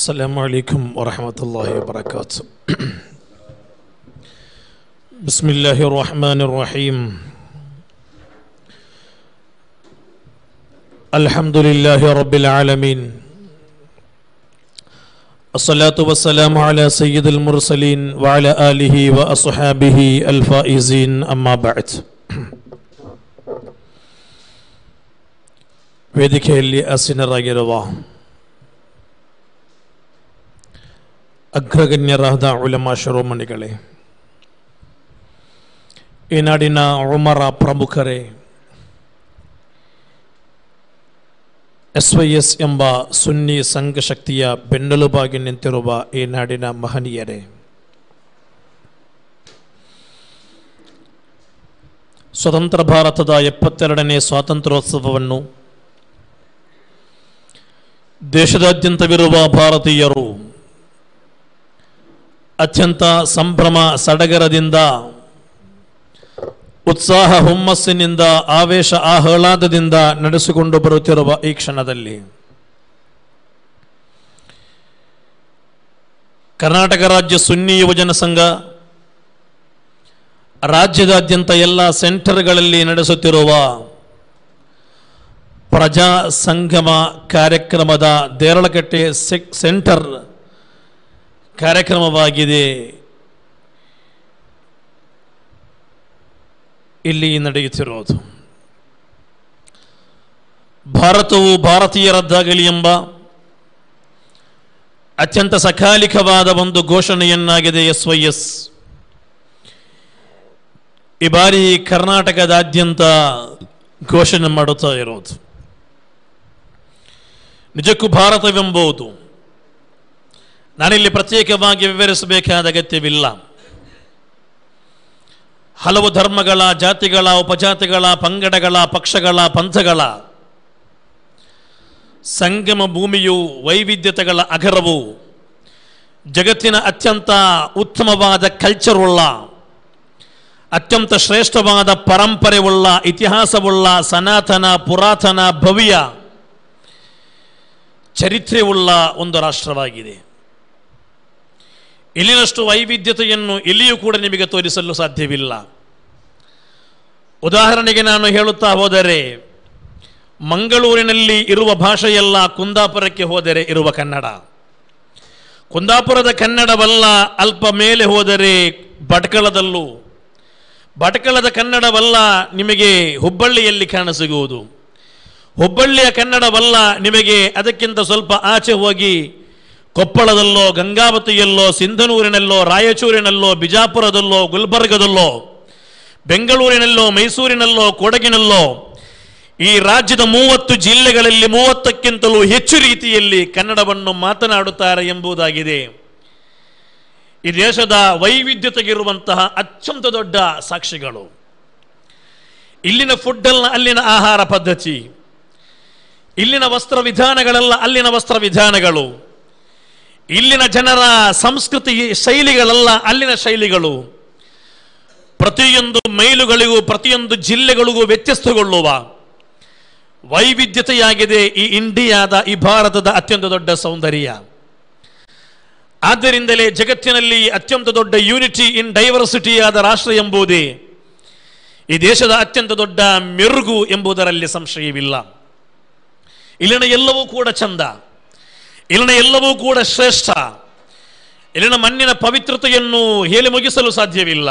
السلام عليكم ورحمة الله وبركاته بسم الله الرحمن الرحيم الحمد لله رب العالمين الصلاة والسلام على سيد المرسلين وعلى آله وأصحابه الفائزين أما بعد ವೇದಿಕೆಯಲ್ಲಿ ಆಸೀನರಾಗಿರುವ ಅಗ್ರಗಣ್ಯರಾದ ಉಲಮಾ ಶಿರೋಮಣಿಗಳೇ ಈ ನಾಡಿನ ಉಮರ ಪ್ರಮುಖರೇ ಎಸ್ ವೈ ಎಸ್ ಎಂಬ ಸುನ್ನಿ ಸಂಘ ಶಕ್ತಿಯ ಬೆನ್ನೆಲುಬಾಗಿ ನಿಂತಿರುವ ಈ ನಾಡಿನ ಮಹನೀಯರೇ ಸ್ವತಂತ್ರ ಭಾರತದ ಎಪ್ಪತ್ತೆರಡನೇ ಸ್ವಾತಂತ್ರ್ಯೋತ್ಸವವನ್ನು ದೇಶದಾದ್ಯಂತವಿರುವ ಭಾರತೀಯರು ಅತ್ಯಂತ ಸಂಭ್ರಮ ಸಡಗರದಿಂದ ಉತ್ಸಾಹ ಹುಮ್ಮಸ್ಸಿನಿಂದ ಆವೇಶ ಆಹ್ಲಾದದಿಂದ ನಡೆಸಿಕೊಂಡು ಬರುತ್ತಿರುವ ಈ ಕ್ಷಣದಲ್ಲಿ ಕರ್ನಾಟಕ ರಾಜ್ಯ ಸುನ್ನಿ ಯುವಜನ ಸಂಘ ರಾಜ್ಯದಾದ್ಯಂತ ಎಲ್ಲ ಸೆಂಟರ್ಗಳಲ್ಲಿ ನಡೆಸುತ್ತಿರುವ ಪ್ರಜಾ ಸಂಗಮ ಕಾರ್ಯಕ್ರಮದ ದೇರಳಕಟ್ಟೆ ಸೆಕ್ ಸೆಂಟರ್ ಕಾರ್ಯಕ್ರಮವಾಗಿದೆ ಇಲ್ಲಿ ನಡೆಯುತ್ತಿರುವುದು ಭಾರತವು ಭಾರತೀಯರದ್ದಾಗಲಿ ಎಂಬ ಅತ್ಯಂತ ಸಕಾಲಿಕವಾದ ಒಂದು ಘೋಷಣೆಯನ್ನಾಗಿದೆ ಎಸ್ ವೈ ಎಸ್ ಈ ಬಾರಿ ಕರ್ನಾಟಕದಾದ್ಯಂತ ಘೋಷಣೆ ಮಾಡುತ್ತಾ ಇರೋದು ನಿಜಕ್ಕೂ ಭಾರತವೆಂಬುದು ನಾನಿಲ್ಲಿ ಪ್ರತ್ಯೇಕವಾಗಿ ವಿವರಿಸಬೇಕಾದ ಅಗತ್ಯವಿಲ್ಲ ಹಲವು ಧರ್ಮಗಳ ಜಾತಿಗಳ ಉಪಜಾತಿಗಳ ಪಂಗಡಗಳ ಪಕ್ಷಗಳ ಪಂಥಗಳ ಸಂಗಮ ಭೂಮಿಯು ವೈವಿಧ್ಯತೆಗಳ ಅಗರವು ಜಗತ್ತಿನ ಅತ್ಯಂತ ಉತ್ತಮವಾದ ಕಲ್ಚರುಳ್ಳ ಅತ್ಯಂತ ಶ್ರೇಷ್ಠವಾದ ಪರಂಪರೆಯುಳ್ಳ ಇತಿಹಾಸವುಳ್ಳ ಸನಾತನ ಪುರಾತನ ಭವ್ಯ ಚರಿತ್ರೆಯುಳ್ಳ ಒಂದು ರಾಷ್ಟ್ರವಾಗಿದೆ ಇಲ್ಲಿನಷ್ಟು ವೈವಿಧ್ಯತೆಯನ್ನು ಎಲ್ಲಿಯೂ ಕೂಡ ನಿಮಗೆ ತೋರಿಸಲು ಸಾಧ್ಯವಿಲ್ಲ ಉದಾಹರಣೆಗೆ ನಾನು ಹೇಳುತ್ತಾ ಹೋದರೆ ಮಂಗಳೂರಿನಲ್ಲಿ ಇರುವ ಭಾಷೆಯಲ್ಲ ಕುಂದಾಪುರಕ್ಕೆ ಹೋದರೆ ಇರುವ ಕನ್ನಡ ಕುಂದಾಪುರದ ಕನ್ನಡವಲ್ಲ ಅಲ್ಪ ಮೇಲೆ ಹೋದರೆ ಭಟ್ಕಳದಲ್ಲೂ ಭಟ್ಕಳದ ಕನ್ನಡವಲ್ಲ ನಿಮಗೆ ಹುಬ್ಬಳ್ಳಿಯಲ್ಲಿ ಕಾಣಸಿಗುವುದು ಹುಬ್ಬಳ್ಳಿಯ ಕನ್ನಡವಲ್ಲ ನಿಮಗೆ ಅದಕ್ಕಿಂತ ಸ್ವಲ್ಪ ಆಚೆ ಹೋಗಿ ಕೊಪ್ಪಳದಲ್ಲೋ ಗಂಗಾವತಿಯಲ್ಲೋ ಸಿಂಧನೂರಿನಲ್ಲೋ ರಾಯಚೂರಿನಲ್ಲೋ ಬಿಜಾಪುರದಲ್ಲೋ ಗುಲ್ಬರ್ಗದಲ್ಲೋ ಬೆಂಗಳೂರಿನಲ್ಲೋ ಮೈಸೂರಿನಲ್ಲೋ ಕೊಡಗಿನಲ್ಲೋ ಈ ರಾಜ್ಯದ ಮೂವತ್ತು ಜಿಲ್ಲೆಗಳಲ್ಲಿ ಮೂವತ್ತಕ್ಕಿಂತಲೂ ಹೆಚ್ಚು ರೀತಿಯಲ್ಲಿ ಕನ್ನಡವನ್ನು ಮಾತನಾಡುತ್ತಾರೆ ಎಂಬುದಾಗಿದೆ ಈ ದೇಶದ ವೈವಿಧ್ಯತೆಗಿರುವಂತಹ ಅತ್ಯಂತ ದೊಡ್ಡ ಸಾಕ್ಷಿಗಳು ಇಲ್ಲಿನ ಫುಡ್ಡಲ್ಲ ಅಲ್ಲಿನ ಆಹಾರ ಪದ್ಧತಿ ಇಲ್ಲಿನ ವಸ್ತ್ರ ವಿಧಾನಗಳೆಲ್ಲ ಅಲ್ಲಿನ ವಸ್ತ್ರ ವಿಧಾನಗಳು ಇಲ್ಲಿನ ಜನರ ಸಂಸ್ಕೃತಿ ಶೈಲಿಗಳೆಲ್ಲ ಅಲ್ಲಿನ ಶೈಲಿಗಳು ಪ್ರತಿಯೊಂದು ಮೈಲುಗಳಿಗೂ ಪ್ರತಿಯೊಂದು ಜಿಲ್ಲೆಗಳಿಗೂ ವ್ಯತ್ಯಸ್ತಗೊಳ್ಳುವ ವೈವಿಧ್ಯತೆಯಾಗಿದೆ ಈ ಇಂಡಿಯಾದ ಈ ಭಾರತದ ಅತ್ಯಂತ ದೊಡ್ಡ ಸೌಂದರ್ಯ ಆದ್ದರಿಂದಲೇ ಜಗತ್ತಿನಲ್ಲಿ ಅತ್ಯಂತ ದೊಡ್ಡ ಯೂನಿಟಿ ಇನ್ ಡೈವರ್ಸಿಟಿಯಾದ ರಾಷ್ಟ್ರ ಎಂಬುದೇ ಈ ದೇಶದ ಅತ್ಯಂತ ದೊಡ್ಡ ಮೆರುಗು ಎಂಬುದರಲ್ಲಿ ಸಂಶಯವಿಲ್ಲ ಇಲ್ಲಿನ ಎಲ್ಲವೂ ಕೂಡ ಚಂದ ಇಲ್ಲಿನ ಎಲ್ಲವೂ ಕೂಡ ಶ್ರೇಷ್ಠ ಇಲ್ಲಿನ ಮಣ್ಣಿನ ಪವಿತ್ರತೆಯನ್ನು ಹೇಳಿ ಮುಗಿಸಲು ಸಾಧ್ಯವಿಲ್ಲ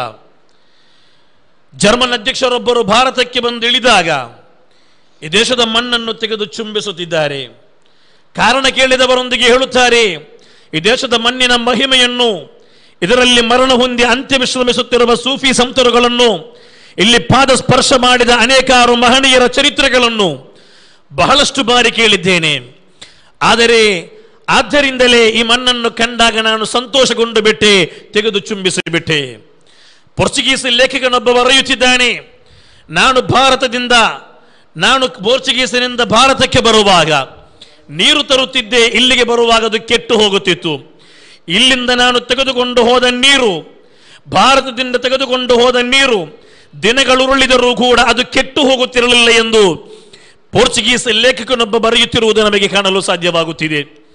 ಜರ್ಮನ್ ಅಧ್ಯಕ್ಷರೊಬ್ಬರು ಭಾರತಕ್ಕೆ ಬಂದು ಇಳಿದಾಗ ಈ ದೇಶದ ಮಣ್ಣನ್ನು ತೆಗೆದು ಚುಂಬಿಸುತ್ತಿದ್ದಾರೆ ಕಾರಣ ಕೇಳಿದವರೊಂದಿಗೆ ಹೇಳುತ್ತಾರೆ ಈ ದೇಶದ ಮಣ್ಣಿನ ಮಹಿಮೆಯನ್ನು ಇದರಲ್ಲಿ ಮರಣ ಹೊಂದಿ ಅಂತ್ಯ ವಿಶ್ರಮಿಸುತ್ತಿರುವ ಸೂಫಿ ಸಂತರುಗಳನ್ನು ಇಲ್ಲಿ ಪಾದ ಸ್ಪರ್ಶ ಮಾಡಿದ ಅನೇಕಾರು ಮಹನೀಯರ ಚರಿತ್ರೆಗಳನ್ನು ಬಹಳಷ್ಟು ಬಾರಿ ಕೇಳಿದ್ದೇನೆ ಆದರೆ ಆದ್ದರಿಂದಲೇ ಈ ಮಣ್ಣನ್ನು ಕಂಡಾಗ ನಾನು ಸಂತೋಷಗೊಂಡು ಬಿಟ್ಟೆ ತೆಗೆದು ಚುಂಬಿಸಿಬಿಟ್ಟೆ ಪೋರ್ಚುಗೀಸ್ ಲೇಖಕನೊಬ್ಬ ಬರೆಯುತ್ತಿದ್ದಾನೆ ನಾನು ಭಾರತದಿಂದ ನಾನು ಪೋರ್ಚುಗೀಸಿನಿಂದ ಭಾರತಕ್ಕೆ ಬರುವಾಗ ನೀರು ತರುತ್ತಿದ್ದೆ ಇಲ್ಲಿಗೆ ಬರುವಾಗ ಅದು ಕೆಟ್ಟು ಹೋಗುತ್ತಿತ್ತು ಇಲ್ಲಿಂದ ನಾನು ತೆಗೆದುಕೊಂಡು ಹೋದ ನೀರು ಭಾರತದಿಂದ ತೆಗೆದುಕೊಂಡು ಹೋದ ನೀರು ದಿನಗಳುರುಳಿದರೂ ಕೂಡ ಅದು ಕೆಟ್ಟು ಹೋಗುತ್ತಿರಲಿಲ್ಲ ಎಂದು ಪೋರ್ಚುಗೀಸ್ ಲೇಖಕನೊಬ್ಬ ಬರೆಯುತ್ತಿರುವುದು ನಮಗೆ ಕಾಣಲು ಸಾಧ್ಯವಾಗುತ್ತಿದೆ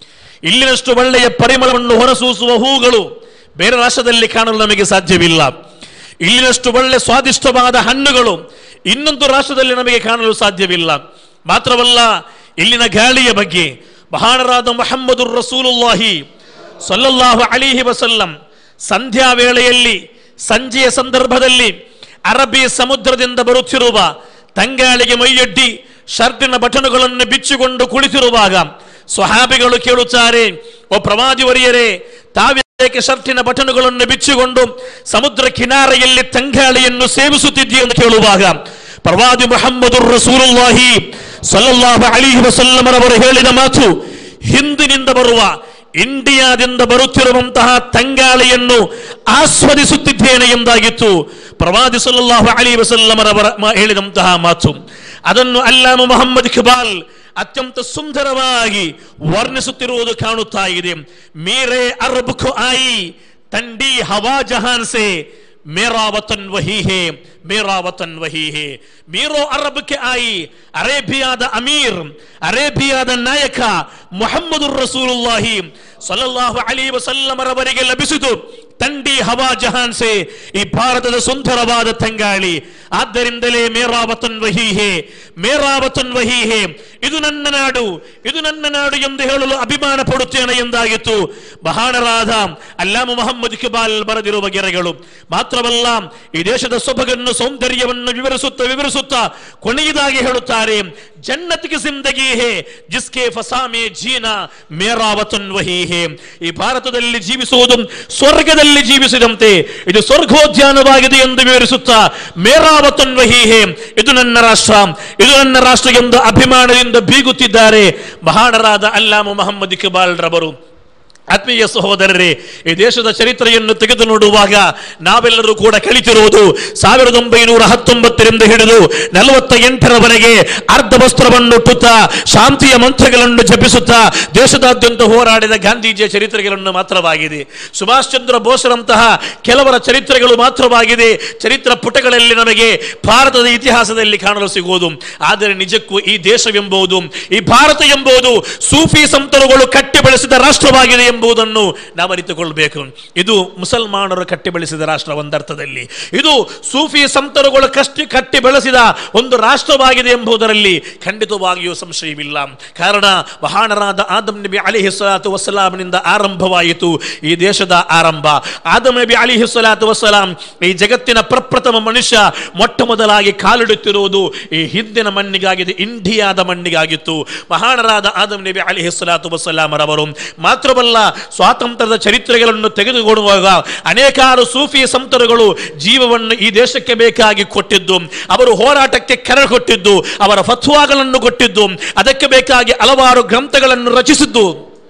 ಇಲ್ಲಿನಷ್ಟು ಒಳ್ಳೆಯ ಪರಿಮಳವನ್ನು ಹೊರಸೂಸುವ ಹೂಗಳು ಬೇರೆ ರಾಷ್ಟ್ರದಲ್ಲಿ ಕಾಣಲು ನಮಗೆ ಸಾಧ್ಯವಿಲ್ಲ ಇಲ್ಲಿನಷ್ಟು ಒಳ್ಳೆ ಸ್ವಾದಿಷ್ಟವಾದ ಹಣ್ಣುಗಳು ಇನ್ನೊಂದು ರಾಷ್ಟ್ರದಲ್ಲಿ ನಮಗೆ ಕಾಣಲು ಸಾಧ್ಯವಿಲ್ಲ ಮಾತ್ರವಲ್ಲ ಇಲ್ಲಿನ ಗಾಳಿಯ ಬಗ್ಗೆ ಮಹಾನರಾದ ಮೊಹಮ್ಮದು ರಸೂಲುಲ್ಲಾಹಿ ಸಲ್ಲಲ್ಲಾಹು ಅಲಿಹಿ ವಸಲ್ಲಂ ಸಂಧ್ಯಾ ವೇಳೆಯಲ್ಲಿ ಸಂಜೆಯ ಸಂದರ್ಭದಲ್ಲಿ ಅರಬ್ಬಿ ಸಮುದ್ರದಿಂದ ಬರುತ್ತಿರುವ ತಂಗಾಳಿಗೆ ಮೈಯೊಡ್ಡಿ ಶರ್ಟಿನ ಬಟನುಗಳನ್ನು ಬಿಚ್ಚಿಕೊಂಡು ಕುಳಿತಿರುವಾಗ ಸ್ವಹಾಬಿಗಳು ಕೇಳುತ್ತಾರೆ ಓ ಪ್ರವಾದಿವರಿಯರೇ ತಾವೇಕೆ ಶರ್ಟಿನ ಬಟನುಗಳನ್ನು ಬಿಚ್ಚಿಕೊಂಡು ಸಮುದ್ರ ಕಿನಾರೆಯಲ್ಲಿ ತಂಗಾಳಿಯನ್ನು ಸೇವಿಸುತ್ತಿದ್ದೀ ಎಂದು ಕೇಳುವಾಗ ಪ್ರವಾದಿ ಮೊಹಮ್ಮದು ರಸೂಲುಲ್ಲಾಹಿ ಸಲ್ಲಲ್ಲಾಹು ಅಲಿಹಿ ವಸಲ್ಲಮರವರು ಹೇಳಿದ ಮಾತು ಹಿಂದಿನಿಂದ ಬರುವ ಇಂಡಿಯಾದಿಂದ ಬರುತ್ತಿರುವಂತಹ ತಂಗಾಳಿಯನ್ನು ಆಸ್ವಾದಿಸುತ್ತಿದ್ದೇನೆ ಎಂದಾಗಿತ್ತು ಪ್ರವಾದಿ ಸಲ್ಲಲ್ಲಾಹು ಅಲಿ ವಸಲ್ಲಮರವರ ಮ- ಹೇಳಿದಂತಹ ಮಾತು ಅದನ್ನು ಅಲ್ಲಾಮ ಮೊಹಮ್ಮದ್ ಇಕ್ಬಾಲ್ ಅತ್ಯಂತ ಸುಂದರವಾಗಿ ವರ್ಣಿಸುತ್ತಿರುವುದು ಕಾಣುತ್ತಾ ಇದೆ ಮೀರೆ ಅರಬ್ ಆಯಿ ತಂಡಿ ಹವಾ ಜಹಾನ್ ಸೆ ಮೇರಾ ವತನ್ ವಹಿ ಹೇ ಮೇರಾ ವತನ್ ವಹಿ ಹೇ ಮೀರೋ ಅರಬ್ ಕೆ ಆಯಿ ಅರೇಬಿಯಾದ ಅಮೀರ್ ಅರೇಬಿಯಾದ ನಾಯಕ ಮೊಹಮ್ಮದು ರಸೂಲುಲ್ಲಾಹಿ ಸಲ್ಲಲ್ಲಾಹು ಅಲಿ ವಸಲ್ಲಮರವರಿಗೆ ಲಭಿಸಿತು ತಂಡಿ ಹವಾ ಜಹಾನ್ ಸೆ ಈ ಭಾರತದ ಸುಂದರವಾದ ತಂಗಾಳಿ ಆದ್ದರಿಂದಲೇ ಮೇರಾವತನ್ ವಹೀಹೆ ಮೇರಾವತನ್ ವಹೀಹೆ ಇದು ನನ್ನ ನಾಡು ಇದು ನನ್ನ ನಾಡು ಎಂದು ಹೇಳಲು ಅಭಿಮಾನ ಪಡುತ್ತೇನೆ ಎಂದಾಗಿತ್ತು ಮಹಾನರಾದ ಅಲ್ಲಾಮ ಮೊಹಮ್ಮದ್ ಇಕ್ಬಾಲ್ ಬರೆದಿರುವ ಗೆರೆಗಳು ಮಾತ್ರವಲ್ಲ ಈ ದೇಶದ ಸೊಬಗನ್ನು ಸೌಂದರ್ಯವನ್ನು ವಿವರಿಸುತ್ತಾ ವಿವರಿಸುತ್ತಾ ಕೊನೆಯದಾಗಿ ಹೇಳುತ್ತಾರೆ ಜನ್ನತಿಗೆ ಜಿಂದಗಿ ಹೇ ಜಿಸ್ಕೆ ಫಸಾಮೆ ಜೀನಾ ಮೇರಾವತನ್ ವಹಿ ಹೇ ಈ ಭಾರತದಲ್ಲಿ ಜೀವಿಸುವುದು ಸ್ವರ್ಗದಲ್ಲಿ ಜೀವಿಸಿದಂತೆ ಇದು ಸ್ವರ್ಗೋದ್ಯಾನವಾಗಿದೆ ಎಂದು ವಿವರಿಸುತ್ತಾ ಮೇರಾವತನ್ ವಹಿ ಹೇ ಇದು ನನ್ನ ರಾಷ್ಟ್ರ ಇದು ನನ್ನ ರಾಷ್ಟ್ರ ಎಂದು ಅಭಿಮಾನದಿಂದ ಬೀಗುತ್ತಿದ್ದಾರೆ ಮಹಾನರಾದ ಅಲ್ಲಾಮ ಮೊಹಮ್ಮದ್ ಇಕ್ಬಾಲ್ ರವರು ಆತ್ಮೀಯ ಸಹೋದರರೇ ಈ ದೇಶದ ಚರಿತ್ರೆಯನ್ನು ತೆಗೆದು ನೋಡುವಾಗ ನಾವೆಲ್ಲರೂ ಕೂಡ ಕಲಿತಿರುವುದು ಸಾವಿರದ ಒಂಬೈನೂರ ಹತ್ತೊಂಬತ್ತರಿಂದ ಹಿಡಿದು ನಲವತ್ತ ಎಂಟರವರೆಗೆ ಅರ್ಧ ವಸ್ತ್ರವನ್ನು ಹುಟ್ಟುತ್ತಾ ಶಾಂತಿಯ ಮಂತ್ರಗಳನ್ನು ಜಪಿಸುತ್ತಾ ದೇಶದಾದ್ಯಂತ ಹೋರಾಡಿದ ಗಾಂಧೀಜಿಯ ಚರಿತ್ರೆಗಳನ್ನು ಮಾತ್ರವಾಗಿದೆ ಸುಭಾಷ್ ಚಂದ್ರ ಬೋಸ್ರಂತಹ ಕೆಲವರ ಚರಿತ್ರೆಗಳು ಮಾತ್ರವಾಗಿದೆ ಚರಿತ್ರ ಪುಟಗಳಲ್ಲಿ ನಮಗೆ ಭಾರತದ ಇತಿಹಾಸದಲ್ಲಿ ಕಾಣಲು ಸಿಗುವುದು ಆದರೆ ನಿಜಕ್ಕೂ ಈ ದೇಶವೆಂಬುದು ಈ ಭಾರತ ಎಂಬುದು ಸೂಫಿ ಸಂತರುಗಳು ಕಟ್ಟಿ ಬೆಳೆಸಿದ ರಾಷ್ಟ್ರವಾಗಿದೆ ಎಂಬುದನ್ನು ನಾವು ಅರಿತುಕೊಳ್ಬೇಕು ಇದು ಮುಸಲ್ಮಾನರು ಕಟ್ಟಿ ಬೆಳೆಸಿದ ರಾಷ್ಟ್ರ ಒಂದರ್ಥದಲ್ಲಿ ಇದು ಸೂಫಿ ಸಂತರುಗಳು ಕಷ್ಟಿ ಕಟ್ಟಿ ಬೆಳೆಸಿದ ಒಂದು ರಾಷ್ಟ್ರವಾಗಿದೆ ಎಂಬುದರಲ್ಲಿ ಖಂಡಿತವಾಗಿಯೂ ಸಂಶಯವಿಲ್ಲ ಕಾರಣ ಮಹಾನರಾದ ಆದಮ್ ನಬಿ ಅಲಿಹಿ ಸಲಾತು ವಸಲಾಂನಿಂದ ಆರಂಭವಾಯಿತು ಈ ದೇಶದ ಆರಂಭ ಆದಮ್ ನಬಿ ಅಲಿಹಿ ಸಲಾತು ವಸಲಾಂ ಈ ಜಗತ್ತಿನ ಪ್ರಪ್ರಥಮ ಮನುಷ್ಯ ಮೊಟ್ಟ ಮೊದಲಾಗಿ ಕಾಲಿಡುತ್ತಿರುವುದು ಈ ಹಿಂದಿನ ಮಣ್ಣಿಗಾಗಿದೆ ಇಂಡಿಯಾದ ಮಣ್ಣಿಗಾಗಿತ್ತು ಮಹಾನರಾದ ಆದಮ್ ನಬಿ ಅಲಿಹಿ ಸಲಾತು ವಸಲಾಮರವರು ಮಾತ್ರವಲ್ಲ ಸ್ವಾತಂತ್ರ್ಯದ ಚರಿತ್ರೆಗಳನ್ನು ತೆಗೆದುಕೊಳ್ಳುವಾಗ ಅನೇಕಾರು ಸೂಫಿ ಸಂತರುಗಳು ಜೀವವನ್ನು ಈ ದೇಶಕ್ಕೆ ಬೇಕಾಗಿ ಕೊಟ್ಟಿದ್ದು ಅವರು ಹೋರಾಟಕ್ಕೆ ಕರೆ ಕೊಟ್ಟಿದ್ದು ಅವರ ಫತ್ವಾಗಳನ್ನು ಕೊಟ್ಟಿದ್ದು ಅದಕ್ಕೆ ಬೇಕಾಗಿ ಹಲವಾರು ಗ್ರಂಥಗಳನ್ನು ರಚಿಸಿದ್ದು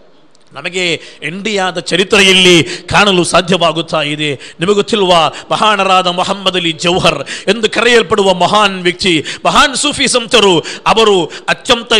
ನಮಗೆ ಇಂಡಿಯಾದ ಚರಿತ್ರೆಯಲ್ಲಿ ಕಾಣಲು ಸಾಧ್ಯವಾಗುತ್ತಾ ಇದೆ ನಿಮಗೆ ಗೊತ್ತಿಲ್ವಾ ಮಹಾನರಾದ ಮೊಹಮ್ಮದ್ ಅಲಿ ಜೌಹರ್ ಎಂದು ಕರೆಯಲ್ಪಡುವ ಮಹಾನ್ ವ್ಯಕ್ತಿ ಮಹಾನ್ ಸೂಫಿ ಸಂತರು ಅವರು ಅತ್ಯಂತ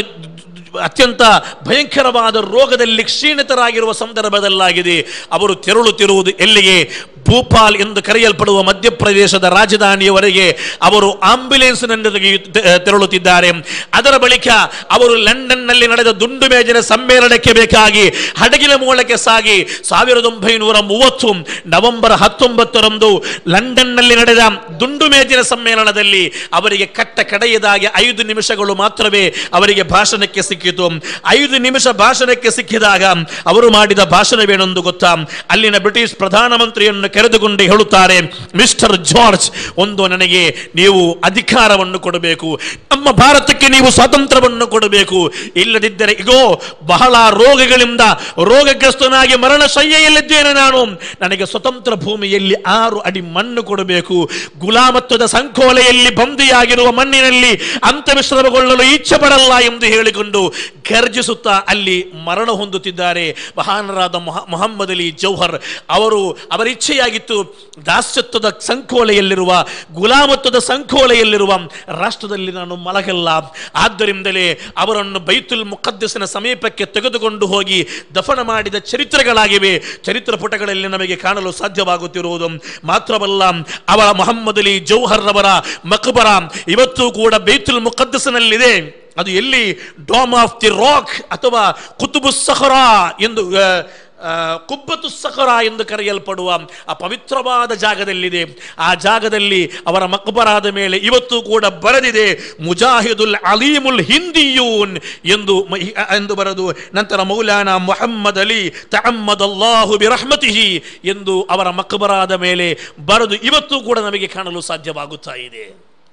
ಅತ್ಯಂತ ಭಯಂಕರವಾದ ರೋಗದಲ್ಲಿ ಕ್ಷೀಣಿತರಾಗಿರುವ ಸಂದರ್ಭದಲ್ಲಾಗಿದೆ ಅವರು ತೆರಳುತ್ತಿರುವುದು ಎಲ್ಲಿಗೆ ಭೂಪಾಲ್ ಎಂದು ಕರೆಯಲ್ಪಡುವ ಮಧ್ಯಪ್ರದೇಶದ ರಾಜಧಾನಿಯವರೆಗೆ ಅವರು ಆಂಬ್ಯುಲೆನ್ಸ್ನಲ್ಲಿ ತೆರಳುತ್ತಿದ್ದಾರೆ ಅದರ ಬಳಿಕ ಅವರು ಲಂಡನ್ನಲ್ಲಿ ನಡೆದ ದುಂಡು ಮೇಜಿನ ಸಮ್ಮೇಳನಕ್ಕೆ ಬೇಕಾಗಿ ಹಡಗಿನ ಮೂಲಕ ಸಾಗಿ ಸಾವಿರದ ಒಂಬೈನೂರ ಮೂವತ್ತು ನವೆಂಬರ್ ಹತ್ತೊಂಬತ್ತರಂದು ಲಂಡನ್ನಲ್ಲಿ ನಡೆದ ದುಂಡು ಮೇಜಿನ ಸಮ್ಮೇಳನದಲ್ಲಿ ಅವರಿಗೆ ಕಟ್ಟ ಕಡೆಯದಾಗಿ ಐದು ನಿಮಿಷಗಳು ಮಾತ್ರವೇ ಅವರಿಗೆ ಭಾಷಣಕ್ಕೆ ಸಿಕ್ಕಿತು ಐದು ನಿಮಿಷ ಭಾಷಣಕ್ಕೆ ಸಿಕ್ಕಿದಾಗ ಅವರು ಮಾಡಿದ ಭಾಷಣವೇನೆಂದು ಗೊತ್ತಾ ಅಲ್ಲಿನ ಬ್ರಿಟಿಷ್ ಪ್ರಧಾನಮಂತ್ರಿಯನ್ನು ಕರೆದುಕೊಂಡು ಹೇಳುತ್ತಾರೆ ಮಿಸ್ಟರ್ ಜಾರ್ಜ್ ಒಂದು ನನಗೆ ನೀವು ಅಧಿಕಾರವನ್ನು ಕೊಡಬೇಕು ನಮ್ಮ ಭಾರತಕ್ಕೆ ನೀವು ಸ್ವಾತಂತ್ರ್ಯವನ್ನು ಕೊಡಬೇಕು ಇಲ್ಲದಿದ್ದರೆ ಇಗೋ ಬಹಳ ರೋಗಗಳಿಂದ ರೋಗಗ್ರಸ್ತನಾಗಿ ಮರಣ ಶಯ್ಯೆಯಲ್ಲಿದ್ದೇನೆ ನಾನು ನನಗೆ ಸ್ವತಂತ್ರ ಭೂಮಿಯಲ್ಲಿ ಆರು ಅಡಿ ಮಣ್ಣು ಕೊಡಬೇಕು ಗುಲಾಮತ್ವದ ಸಂಕೋಲೆಯಲ್ಲಿ ಬಂದಿಯಾಗಿರುವ ಮಣ್ಣಿನಲ್ಲಿ ಅಂತವಿಶ್ರಮಗೊಳ್ಳಲು ಇಚ್ಛೆ ಪಡಲ್ಲ ಎಂದು ಹೇಳಿಕೊಂಡು ಗರ್ಜಿಸುತ್ತಾ ಅಲ್ಲಿ ಮರಣ ಹೊಂದುತ್ತಿದ್ದಾರೆ ಮಹಾನರಾದ ಮೊಹ- ಮೊಹಮ್ಮದ್ ಅಲಿ ಜೌಹರ್ ಅವರು ಅವರ ಇಚ್ಛೆಯಾಗಿತ್ತು ದಾಸ್ಯತ್ವದ ಸಂಕೋಲೆಯಲ್ಲಿರುವ ಗುಲಾಮತ್ವದ ಸಂಕೋಲೆಯಲ್ಲಿರುವ ರಾಷ್ಟ್ರದಲ್ಲಿ ನಾನು ಮಲಗಲ್ಲ ಆದ್ದರಿಂದಲೇ ಅವರನ್ನು ಬೈತುಲ್ ಮುಖದ್ದಸಿನ ಸಮೀಪಕ್ಕೆ ತೆಗೆದುಕೊಂಡು ಹೋಗಿ ದಫನ ಮಾಡಿದ ಚರಿತ್ರೆಗಳಾಗಿವೆ ಚರಿತ್ರ ಪುಟಗಳಲ್ಲಿ ನಮಗೆ ಕಾಣಲು ಸಾಧ್ಯವಾಗುತ್ತಿರುವುದು ಮಾತ್ರವಲ್ಲ ಅವರ ಮೊಹಮ್ಮದ್ ಅಲಿ ಜೌಹರ್ ರವರ ಮಕ್ಬರ ಇವತ್ತು ಕೂಡ ಬೈತುಲ್ ಮುಖದ್ದಸಿನಲ್ಲಿದೆ ಅದು ಎಲ್ಲಿ ಡಾಮ್ ಆಫ್ ದಿ ರಾಕ್ ಅಥವಾ ಕುತುಬು ಸಹರಾ ಎಂದು ಆ, ಆ, ಕುಬ್ಬತು ಸಖರ ಎಂದು ಕರೆಯಲ್ಪಡುವ ಆ ಪವಿತ್ರವಾದ ಜಾಗದಲ್ಲಿದೆ ಆ ಜಾಗದಲ್ಲಿ ಅವರ ಮಕ್ಬರಾದ ಮೇಲೆ ಇವತ್ತು ಕೂಡ ಬರೆದಿದೆ ಮುಜಾಹಿದುಲ್ ಅಲೀಮುಲ್ ಹಿಂದಿಯೂನ್ ಎಂದು ಮ- ಎಂದು ಬರೆದು ನಂತರ ಮೌಲಾನಾ ಮೊಹಮ್ಮದ್ ಅಲಿ ತಹಮ್ಮದ್ ಅಲ್ಲಾಹು ಬಿರಹ್ಮತಿಹಿ ಎಂದು ಅವರ ಮಕ್ಬರಾದ ಮೇಲೆ ಬರೆದು ಇವತ್ತು ಕೂಡ ನಮಗೆ ಕಾಣಲು ಸಾಧ್ಯವಾಗುತ್ತಾ ಇದೆ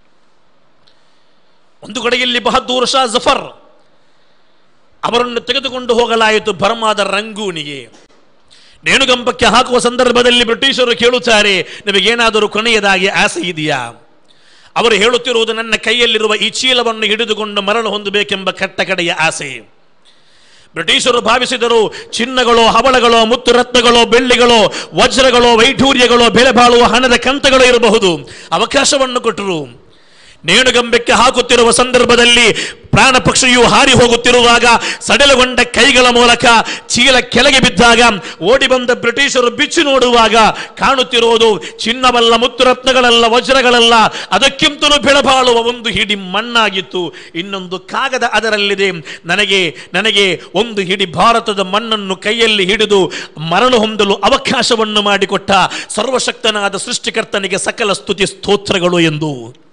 ಒಂದು ಕಡೆಯಲ್ಲಿ ಬಹದ್ದೂರ್ ಶಾ ಜಫರ್ ಅವರನ್ನು ತೆಗೆದುಕೊಂಡು ಹೋಗಲಾಯಿತು ಬರ್ಮಾದ ರಂಗೂನಿಗೆ ನೇಣುಗಂಬಕ್ಕೆ ಹಾಕುವ ಸಂದರ್ಭದಲ್ಲಿ ಬ್ರಿಟಿಷರು ಕೇಳುತ್ತಾರೆ ನಿಮಗೇನಾದರೂ ಕೊನೆಯದಾಗಿ ಆಸೆ ಇದೆಯಾ ಅವರು ಹೇಳುತ್ತಿರುವುದು ನನ್ನ ಕೈಯಲ್ಲಿರುವ ಈ ಚೀಲವನ್ನು ಹಿಡಿದುಕೊಂಡು ಮರಳು ಹೊಂದಬೇಕೆಂಬ ಕಟ್ಟ ಕಡೆಯ ಆಸೆ ಬ್ರಿಟಿಷರು ಭಾವಿಸಿದರು ಚಿನ್ನಗಳೋ ಹವಳಗಳೋ ಮುತ್ತು ರತ್ನಗಳೋ ಬೆಳ್ಳಿಗಳೋ ವಜ್ರಗಳೋ ವೈಢೂರ್ಯಗಳೋ ಬೆಲೆ ಬಾಳುವ ಹಣದ ಕಂತಗಳು ಇರಬಹುದು ಅವಕಾಶವನ್ನು ಕೊಟ್ಟರು ನೇಣುಗಂಬಕ್ಕೆ ಹಾಕುತ್ತಿರುವ ಸಂದರ್ಭದಲ್ಲಿ ಪ್ರಾಣ ಪಕ್ಷಿಯು ಹಾರಿ ಹೋಗುತ್ತಿರುವಾಗ ಸಡೆಲಗೊಂಡ ಕೈಗಳ ಮೂಲಕ ಚೀಲ ಕೆಳಗೆ ಬಿದ್ದಾಗ ಓಡಿ ಬಂದ ಬ್ರಿಟಿಷರು ಬಿಚ್ಚಿ ನೋಡುವಾಗ ಕಾಣುತ್ತಿರುವುದು ಚಿನ್ನವಲ್ಲ ಮುತ್ತು ರತ್ನಗಳಲ್ಲ ವಜ್ರಗಳಲ್ಲ ಅದಕ್ಕಿಂತಲೂ ಬೆಳಬಾಳುವ ಒಂದು ಹಿಡಿ ಮಣ್ಣಾಗಿತ್ತು ಇನ್ನೊಂದು ಕಾಗದ ಅದರಲ್ಲಿದೆ ನನಗೆ ನನಗೆ ಒಂದು ಹಿಡಿ ಭಾರತದ ಮಣ್ಣನ್ನು ಕೈಯಲ್ಲಿ ಹಿಡಿದು ಮರಳು ಹೊಂದಲು ಅವಕಾಶವನ್ನು ಮಾಡಿಕೊಟ್ಟ ಸರ್ವಶಕ್ತನಾದ ಸೃಷ್ಟಿಕರ್ತನಿಗೆ ಸಕಲ ಸ್ತುತಿ ಸ್ತೋತ್ರಗಳು ಎಂದು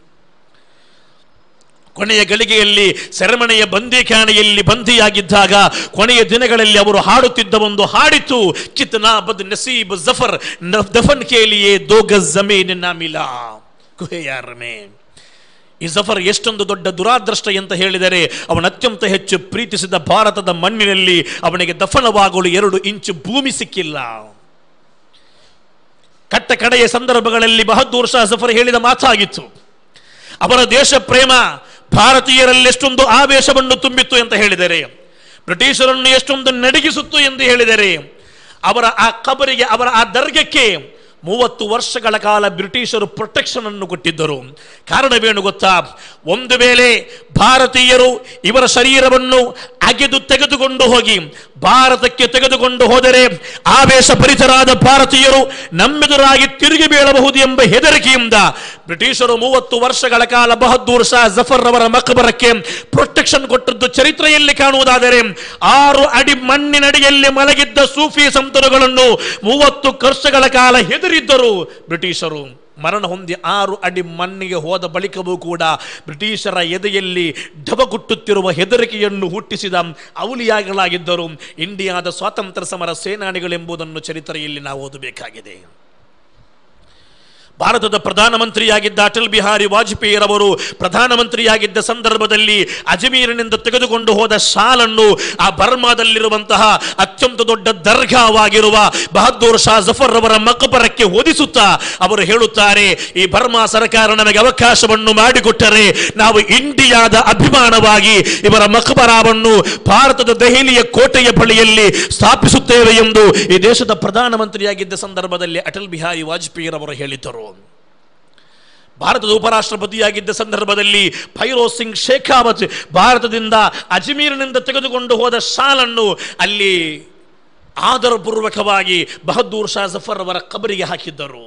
ಕೊನೆಯ ಗಳಿಗೆಯಲ್ಲಿ ಸೆರೆಮನೆಯ ಬಂದಿಖಾನೆಯಲ್ಲಿ ಬಂದಿಯಾಗಿದ್ದಾಗ ಕೊನೆಯ ದಿನಗಳಲ್ಲಿ ಅವರು ಹಾಡುತ್ತಿದ್ದ ಒಂದು ಹಾಡಿತು ಕಿತ್ನಾ ಬದ್ ನಸೀಬ್ ಜಫರ್ ನ- ದಫನ್ ಕೇಲಿಯೇ ದೋ ಗಜ್ ಜಮೀನ್ ನ ಮಿಲಾ ಕುಹೆಯಾರ್ ಮೇ ಈ ಜಫರ್ ಎಷ್ಟೊಂದು ದೊಡ್ಡ ದುರಾದೃಷ್ಟ ಅಂತ ಹೇಳಿದರೆ ಅವನ ಅತ್ಯಂತ ಹೆಚ್ಚು ಪ್ರೀತಿಸಿದ ಭಾರತದ ಮಣ್ಣಿನಲ್ಲಿ ಅವನಿಗೆ ದಫನವಾಗಲು ಎರಡು ಇಂಚು ಭೂಮಿ ಸಿಕ್ಕಿಲ್ಲ ಕಟ್ಟ ಕಡೆಯ ಸಂದರ್ಭಗಳಲ್ಲಿ ಬಹದ್ದೂರ್ ಶಾ ಜಫರ್ ಹೇಳಿದ ಮಾತಾಗಿತ್ತು ಅವರ ದೇಶ ಪ್ರೇಮ ಭಾರತೀಯರಲ್ಲಿ ಎಷ್ಟೊಂದು ಆವೇಶವನ್ನು ತುಂಬಿತ್ತು ಅಂತ ಹೇಳಿದರೆ ಬ್ರಿಟಿಷರನ್ನು ಎಷ್ಟೊಂದು ನಡಗಿಸುತ್ತು ಎಂದು ಹೇಳಿದರೆ ಅವರ ಆ ಕಬರಿಗೆ ಅವರ ಆ ದರ್ಗಕ್ಕೆ ಮೂವತ್ತು ವರ್ಷಗಳ ಕಾಲ ಬ್ರಿಟಿಷರು ಪ್ರೊಟೆಕ್ಷನ್ ಅನ್ನು ಕೊಟ್ಟಿದ್ದರು ಕಾರಣವೇನು ಗೊತ್ತಾ ಒಂದು ವೇಳೆ ಭಾರತೀಯರು ಇವರ ಶರೀರವನ್ನು ಅಗೆದು ತೆಗೆದುಕೊಂಡು ಹೋಗಿ ಭಾರತಕ್ಕೆ ತೆಗೆದುಕೊಂಡು ಹೋದರೆ ಆವೇಶ ಭರಿತರಾದ ಭಾರತೀಯರು ನಮ್ಮೆದುರಾಗಿ ತಿರುಗಿ ಬೀಳಬಹುದು ಎಂಬ ಹೆದರಿಕೆಯಿಂದ ಬ್ರಿಟಿಷರು ಮೂವತ್ತು ವರ್ಷಗಳ ಕಾಲ ಬಹದ್ದೂರ್ ಶಾ ಜಫರ್ ಅವರ ಮಕಬರಕ್ಕೆ ಪ್ರೊಟೆಕ್ಷನ್ ಕೊಟ್ಟದ್ದು ಚರಿತ್ರೆಯಲ್ಲಿ ಕಾಣುವುದಾದರೆ ಆರು ಅಡಿ ಮಣ್ಣಿನಡಿಯಲ್ಲಿ ಮಲಗಿದ್ದ ಸೂಫಿ ಸಂತರುಗಳನ್ನು ಮೂವತ್ತು ವರ್ಷಗಳ ಕಾಲ ಹೆದರಿದ್ದರು ಬ್ರಿಟಿಷರು ಮರಣ ಹೊಂದಿ ಆರು ಅಡಿ ಮಣ್ಣಿಗೆ ಹೋದ ಬಳಿಕವೂ ಕೂಡ ಬ್ರಿಟಿಷರ ಎದೆಯಲ್ಲಿ ಢಬಗುಟ್ಟುತ್ತಿರುವ ಹೆದರಿಕೆಯನ್ನು ಹುಟ್ಟಿಸಿದ ಔಲಿಯಾಗಳಾಗಿದ್ದರು ಇಂಡಿಯಾದ ಸ್ವಾತಂತ್ರ್ಯ ಸಮರ ಸೇನಾನಿಗಳೆಂಬುದನ್ನು ಚರಿತ್ರೆಯಲ್ಲಿ ನಾವು ಓದಬೇಕಾಗಿದೆ ಭಾರತದ ಪ್ರಧಾನಮಂತ್ರಿಯಾಗಿದ್ದ ಅಟಲ್ ಬಿಹಾರಿ ವಾಜಪೇಯಿರವರು ಪ್ರಧಾನಮಂತ್ರಿಯಾಗಿದ್ದ ಸಂದರ್ಭದಲ್ಲಿ ಅಜಮೀರಿನಿಂದ ತೆಗೆದುಕೊಂಡು ಹೋದ ಶಾಲನ್ನು ಆ ಬರ್ಮಾದಲ್ಲಿರುವಂತಹ ಅತ್ಯಂತ ದೊಡ್ಡ ದರ್ಗಾವಾಗಿರುವ ಬಹದ್ದೂರ್ ಶಾ ಜಫರ್ ಅವರ ಮಕಬರಕ್ಕೆ ಹೊದಿಸುತ್ತಾ ಅವರು ಹೇಳುತ್ತಾರೆ ಈ ಬರ್ಮಾ ಸರ್ಕಾರ ನಮಗೆ ಅವಕಾಶವನ್ನು ಮಾಡಿಕೊಟ್ಟರೆ ನಾವು ಇಂಡಿಯಾದ ಅಭಿಮಾನವಾಗಿ ಇವರ ಮಕಬರಾವನ್ನು ಭಾರತದ ದೆಹಲಿಯ ಕೋಟೆಯ ಬಳಿಯಲ್ಲಿ ಸ್ಥಾಪಿಸುತ್ತೇವೆ ಎಂದು ಈ ದೇಶದ ಪ್ರಧಾನಮಂತ್ರಿಯಾಗಿದ್ದ ಸಂದರ್ಭದಲ್ಲಿ ಅಟಲ್ ಬಿಹಾರಿ ವಾಜಪೇಯಿರವರು ಹೇಳಿದ್ದರು ಭಾರತದ ಉಪರಾಷ್ಟ್ರಪತಿಯಾಗಿದ್ದ ಸಂದರ್ಭದಲ್ಲಿ ಭೈರೋ ಸಿಂಗ್ ಶೇಖಾವತ್ ಭಾರತದಿಂದ ಅಜ್ಮೀರ್ನಿಂದ ತೆಗೆದುಕೊಂಡು ಹೋದ ಶಾಲನ್ನು ಅಲ್ಲಿ ಆದರಪೂರ್ವಕವಾಗಿ ಬಹದ್ದೂರ್ ಶಾ ಜಫರ್ ಅವರ ಕಬರಿಗೆ ಹಾಕಿದ್ದರು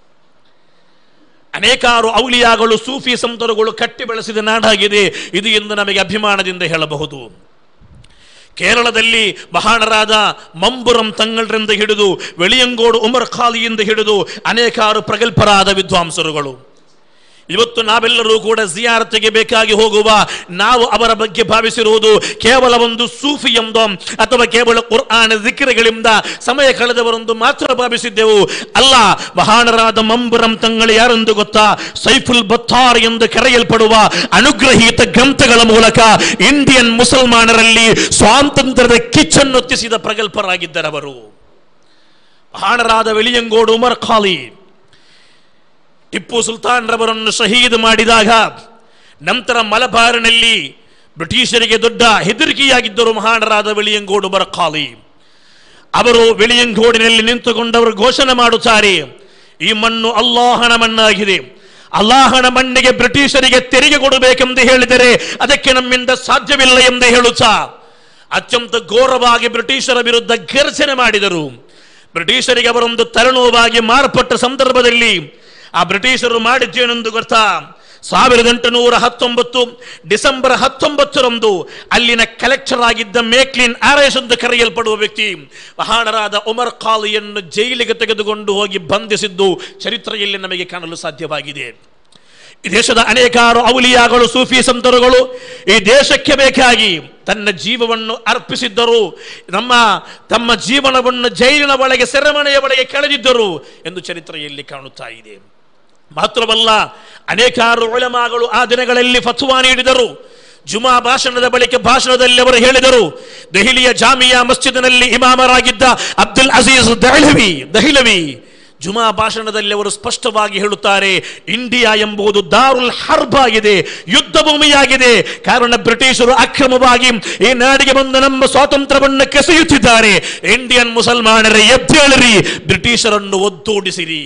ಅನೇಕಾರು ಔಲಿಯಾಗಳು ಸೂಫಿ ಸಂತರುಗಳು ಕಟ್ಟಿ ಬೆಳೆಸಿದ ನಾಡಾಗಿದೆ ಇದು ಎಂದು ನಮಗೆ ಅಭಿಮಾನದಿಂದ ಹೇಳಬಹುದು ಕೇರಳದಲ್ಲಿ ಮಹಾನರಾದ ಮಂಬುರಂ ತಂಗಳರಿಂದ ಹಿಡಿದು ವೆಳಿಯಂಗೋಡು ಉಮರ್ ಖಾಲಿಯಿಂದ ಹಿಡಿದು ಅನೇಕಾರು ಪ್ರಗಲ್ಭರಾದ ವಿದ್ವಾಂಸರುಗಳು ಇವತ್ತು ನಾವೆಲ್ಲರೂ ಕೂಡ ಜಿಯಾರತಿಗೆ ಬೇಕಾಗಿ ಹೋಗುವ ನಾವು ಅವರ ಬಗ್ಗೆ ಭಾವಿಸಿರುವುದು ಕೇವಲ ಒಂದು ಸೂಫಿ ಎಂದೋ ಅಥವಾ ಕೇವಲ ಕುರ್ಆನ್ ದಿಕ್ರಗಳಿಂದ ಸಮಯ ಕಳೆದವರೊಂದು ಮಾತ್ರ ಭಾವಿಸಿದ್ದೆವು ಅಲ್ಲ ಮಹಾನರಾದ ಮಂಬುರಂ ತಂಗಳು ಯಾರೆಂದು ಗೊತ್ತಾ ಸೈಫುಲ್ ಬತ್ತಾರ್ ಎಂದು ಕರೆಯಲ್ಪಡುವ ಅನುಗ್ರಹೀತ ಗ್ರಂಥಗಳ ಮೂಲಕ ಇಂಡಿಯನ್ ಮುಸಲ್ಮಾನರಲ್ಲಿ ಸ್ವಾತಂತ್ರ್ಯದ ಕಿಚ್ಚನ್ನೊತ್ತಿಸಿದ ಪ್ರಗಲ್ಭರಾಗಿದ್ದರವರು ಮಹಾನರಾದ ವೆಳಿಯಂಗೋಡು ಉಮರ್ ಖಾಲಿ ಟಿಪ್ಪು ಸುಲ್ತಾನ್ ರವರನ್ನು ಶಹೀದ್ ಮಾಡಿದಾಗ ನಂತರ ಮಲಬಾರಿನಲ್ಲಿ ಬ್ರಿಟಿಷರಿಗೆ ದೊಡ್ಡ ಹೆದರಿಕೆಯಾಗಿದ್ದರು ಮಹಾನರಾದ ವೆಳಿಯಂಗೋಡು ಬರಖಾಲಿ ಅವರು ವೆಳಿಯಂಗೋಡಿನಲ್ಲಿ ನಿಂತುಕೊಂಡವರು ಘೋಷಣೆ ಮಾಡುತ್ತಾರೆ ಈ ಮಣ್ಣು ಅಲ್ಲಾಹನ ಮಣ್ಣಾಗಿದೆ ಅಲ್ಲಾಹನ ಮಣ್ಣಿಗೆ ಬ್ರಿಟಿಷರಿಗೆ ತೆರಿಗೆ ಕೊಡಬೇಕೆಂದು ಹೇಳಿದರೆ ಅದಕ್ಕೆ ನಮ್ಮಿಂದ ಸಾಧ್ಯವಿಲ್ಲ ಎಂದು ಹೇಳುತ್ತಾ ಅತ್ಯಂತ ಘೋರವಾಗಿ ಬ್ರಿಟಿಷರ ವಿರುದ್ಧ ಘರ್ಷಣೆ ಮಾಡಿದರು ಬ್ರಿಟಿಷರಿಗೆ ಅವರೊಂದು ತಲೆನೋವಾಗಿ ಮಾರ್ಪಟ್ಟ ಸಂದರ್ಭದಲ್ಲಿ ಆ ಬ್ರಿಟಿಷರು ಮಾಡಿದ್ದೇನೆಂದು ಗೊತ್ತಾ ಸಾವಿರದ ಎಂಟುನೂರ ಹತ್ತೊಂಬತ್ತು ಡಿಸೆಂಬರ್ ಹತ್ತೊಂಬತ್ತರಂದು ಅಲ್ಲಿನ ಕಲೆಕ್ಟರ್ ಆಗಿದ್ದ ಮೇಕ್ಲಿನ್ ಆರೇಶ್ ಎಂದು ಕರೆಯಲ್ಪಡುವ ವ್ಯಕ್ತಿ ಮಹಾನರಾದ ಉಮರ್ ಖಾಲಿಯನ್ನು ಜೈಲಿಗೆ ತೆಗೆದುಕೊಂಡು ಹೋಗಿ ಬಂಧಿಸಿದ್ದು ಚರಿತ್ರೆಯಲ್ಲಿ ನಮಗೆ ಕಾಣಲು ಸಾಧ್ಯವಾಗಿದೆ ಈ ದೇಶದ ಅನೇಕಾರು ಔಲಿಯಾಗಳು ಸೂಫಿ ಸಂತರುಗಳು ಈ ದೇಶಕ್ಕೆ ಬೇಕಾಗಿ ತನ್ನ ಜೀವವನ್ನು ಅರ್ಪಿಸಿದ್ದರು ನಮ್ಮ ತಮ್ಮ ಜೀವನವನ್ನು ಜೈಲಿನ ಒಳಗೆ ಸೆರೆಮನೆಯ ಒಳಗೆ ಕಳೆದಿದ್ದರು ಎಂದು ಚರಿತ್ರೆಯಲ್ಲಿ ಕಾಣುತ್ತಾ ಇದೆ ಮಾತ್ರವಲ್ಲ ಅನೇಕಾರು ಒಳಮಾಗಳು ಆ ದಿನಗಳಲ್ಲಿ ಫತ್ವಾ ನೀಡಿದರು ಜುಮಾ ಭಾಷಣದ ಬಳಿಕ ಭಾಷಣದಲ್ಲಿ ಅವರು ಹೇಳಿದರು ದೆಹಲಿಯ ಜಾಮಿಯಾ ಮಸ್ಜಿದ್ನಲ್ಲಿ ಇಮಾಮರಾಗಿದ್ದ ಅಬ್ದುಲ್ ಅಜೀಜ್ ದಹ್ಲವಿ ದಹಿಲವಿ ಜುಮಾ ಭಾಷಣದಲ್ಲಿ ಅವರು ಸ್ಪಷ್ಟವಾಗಿ ಹೇಳುತ್ತಾರೆ ಇಂಡಿಯಾ ಎಂಬುದು ದಾರುಲ್ ಹರ್ಬ್ ಆಗಿದೆ ಯುದ್ಧ ಭೂಮಿಯಾಗಿದೆ ಕಾರಣ ಬ್ರಿಟಿಷರು ಅಕ್ರಮವಾಗಿ ಈ ನಾಡಿಗೆ ಬಂದು ನಮ್ಮ ಸ್ವಾತಂತ್ರ್ಯವನ್ನು ಕೆಸೆಯುತ್ತಿದ್ದಾರೆ ಇಂಡಿಯನ್ ಮುಸಲ್ಮಾನರೇ ಎದ್ದೇಳಿರಿ ಬ್ರಿಟಿಷರನ್ನು ಒದ್ದೋಡಿಸಿರಿ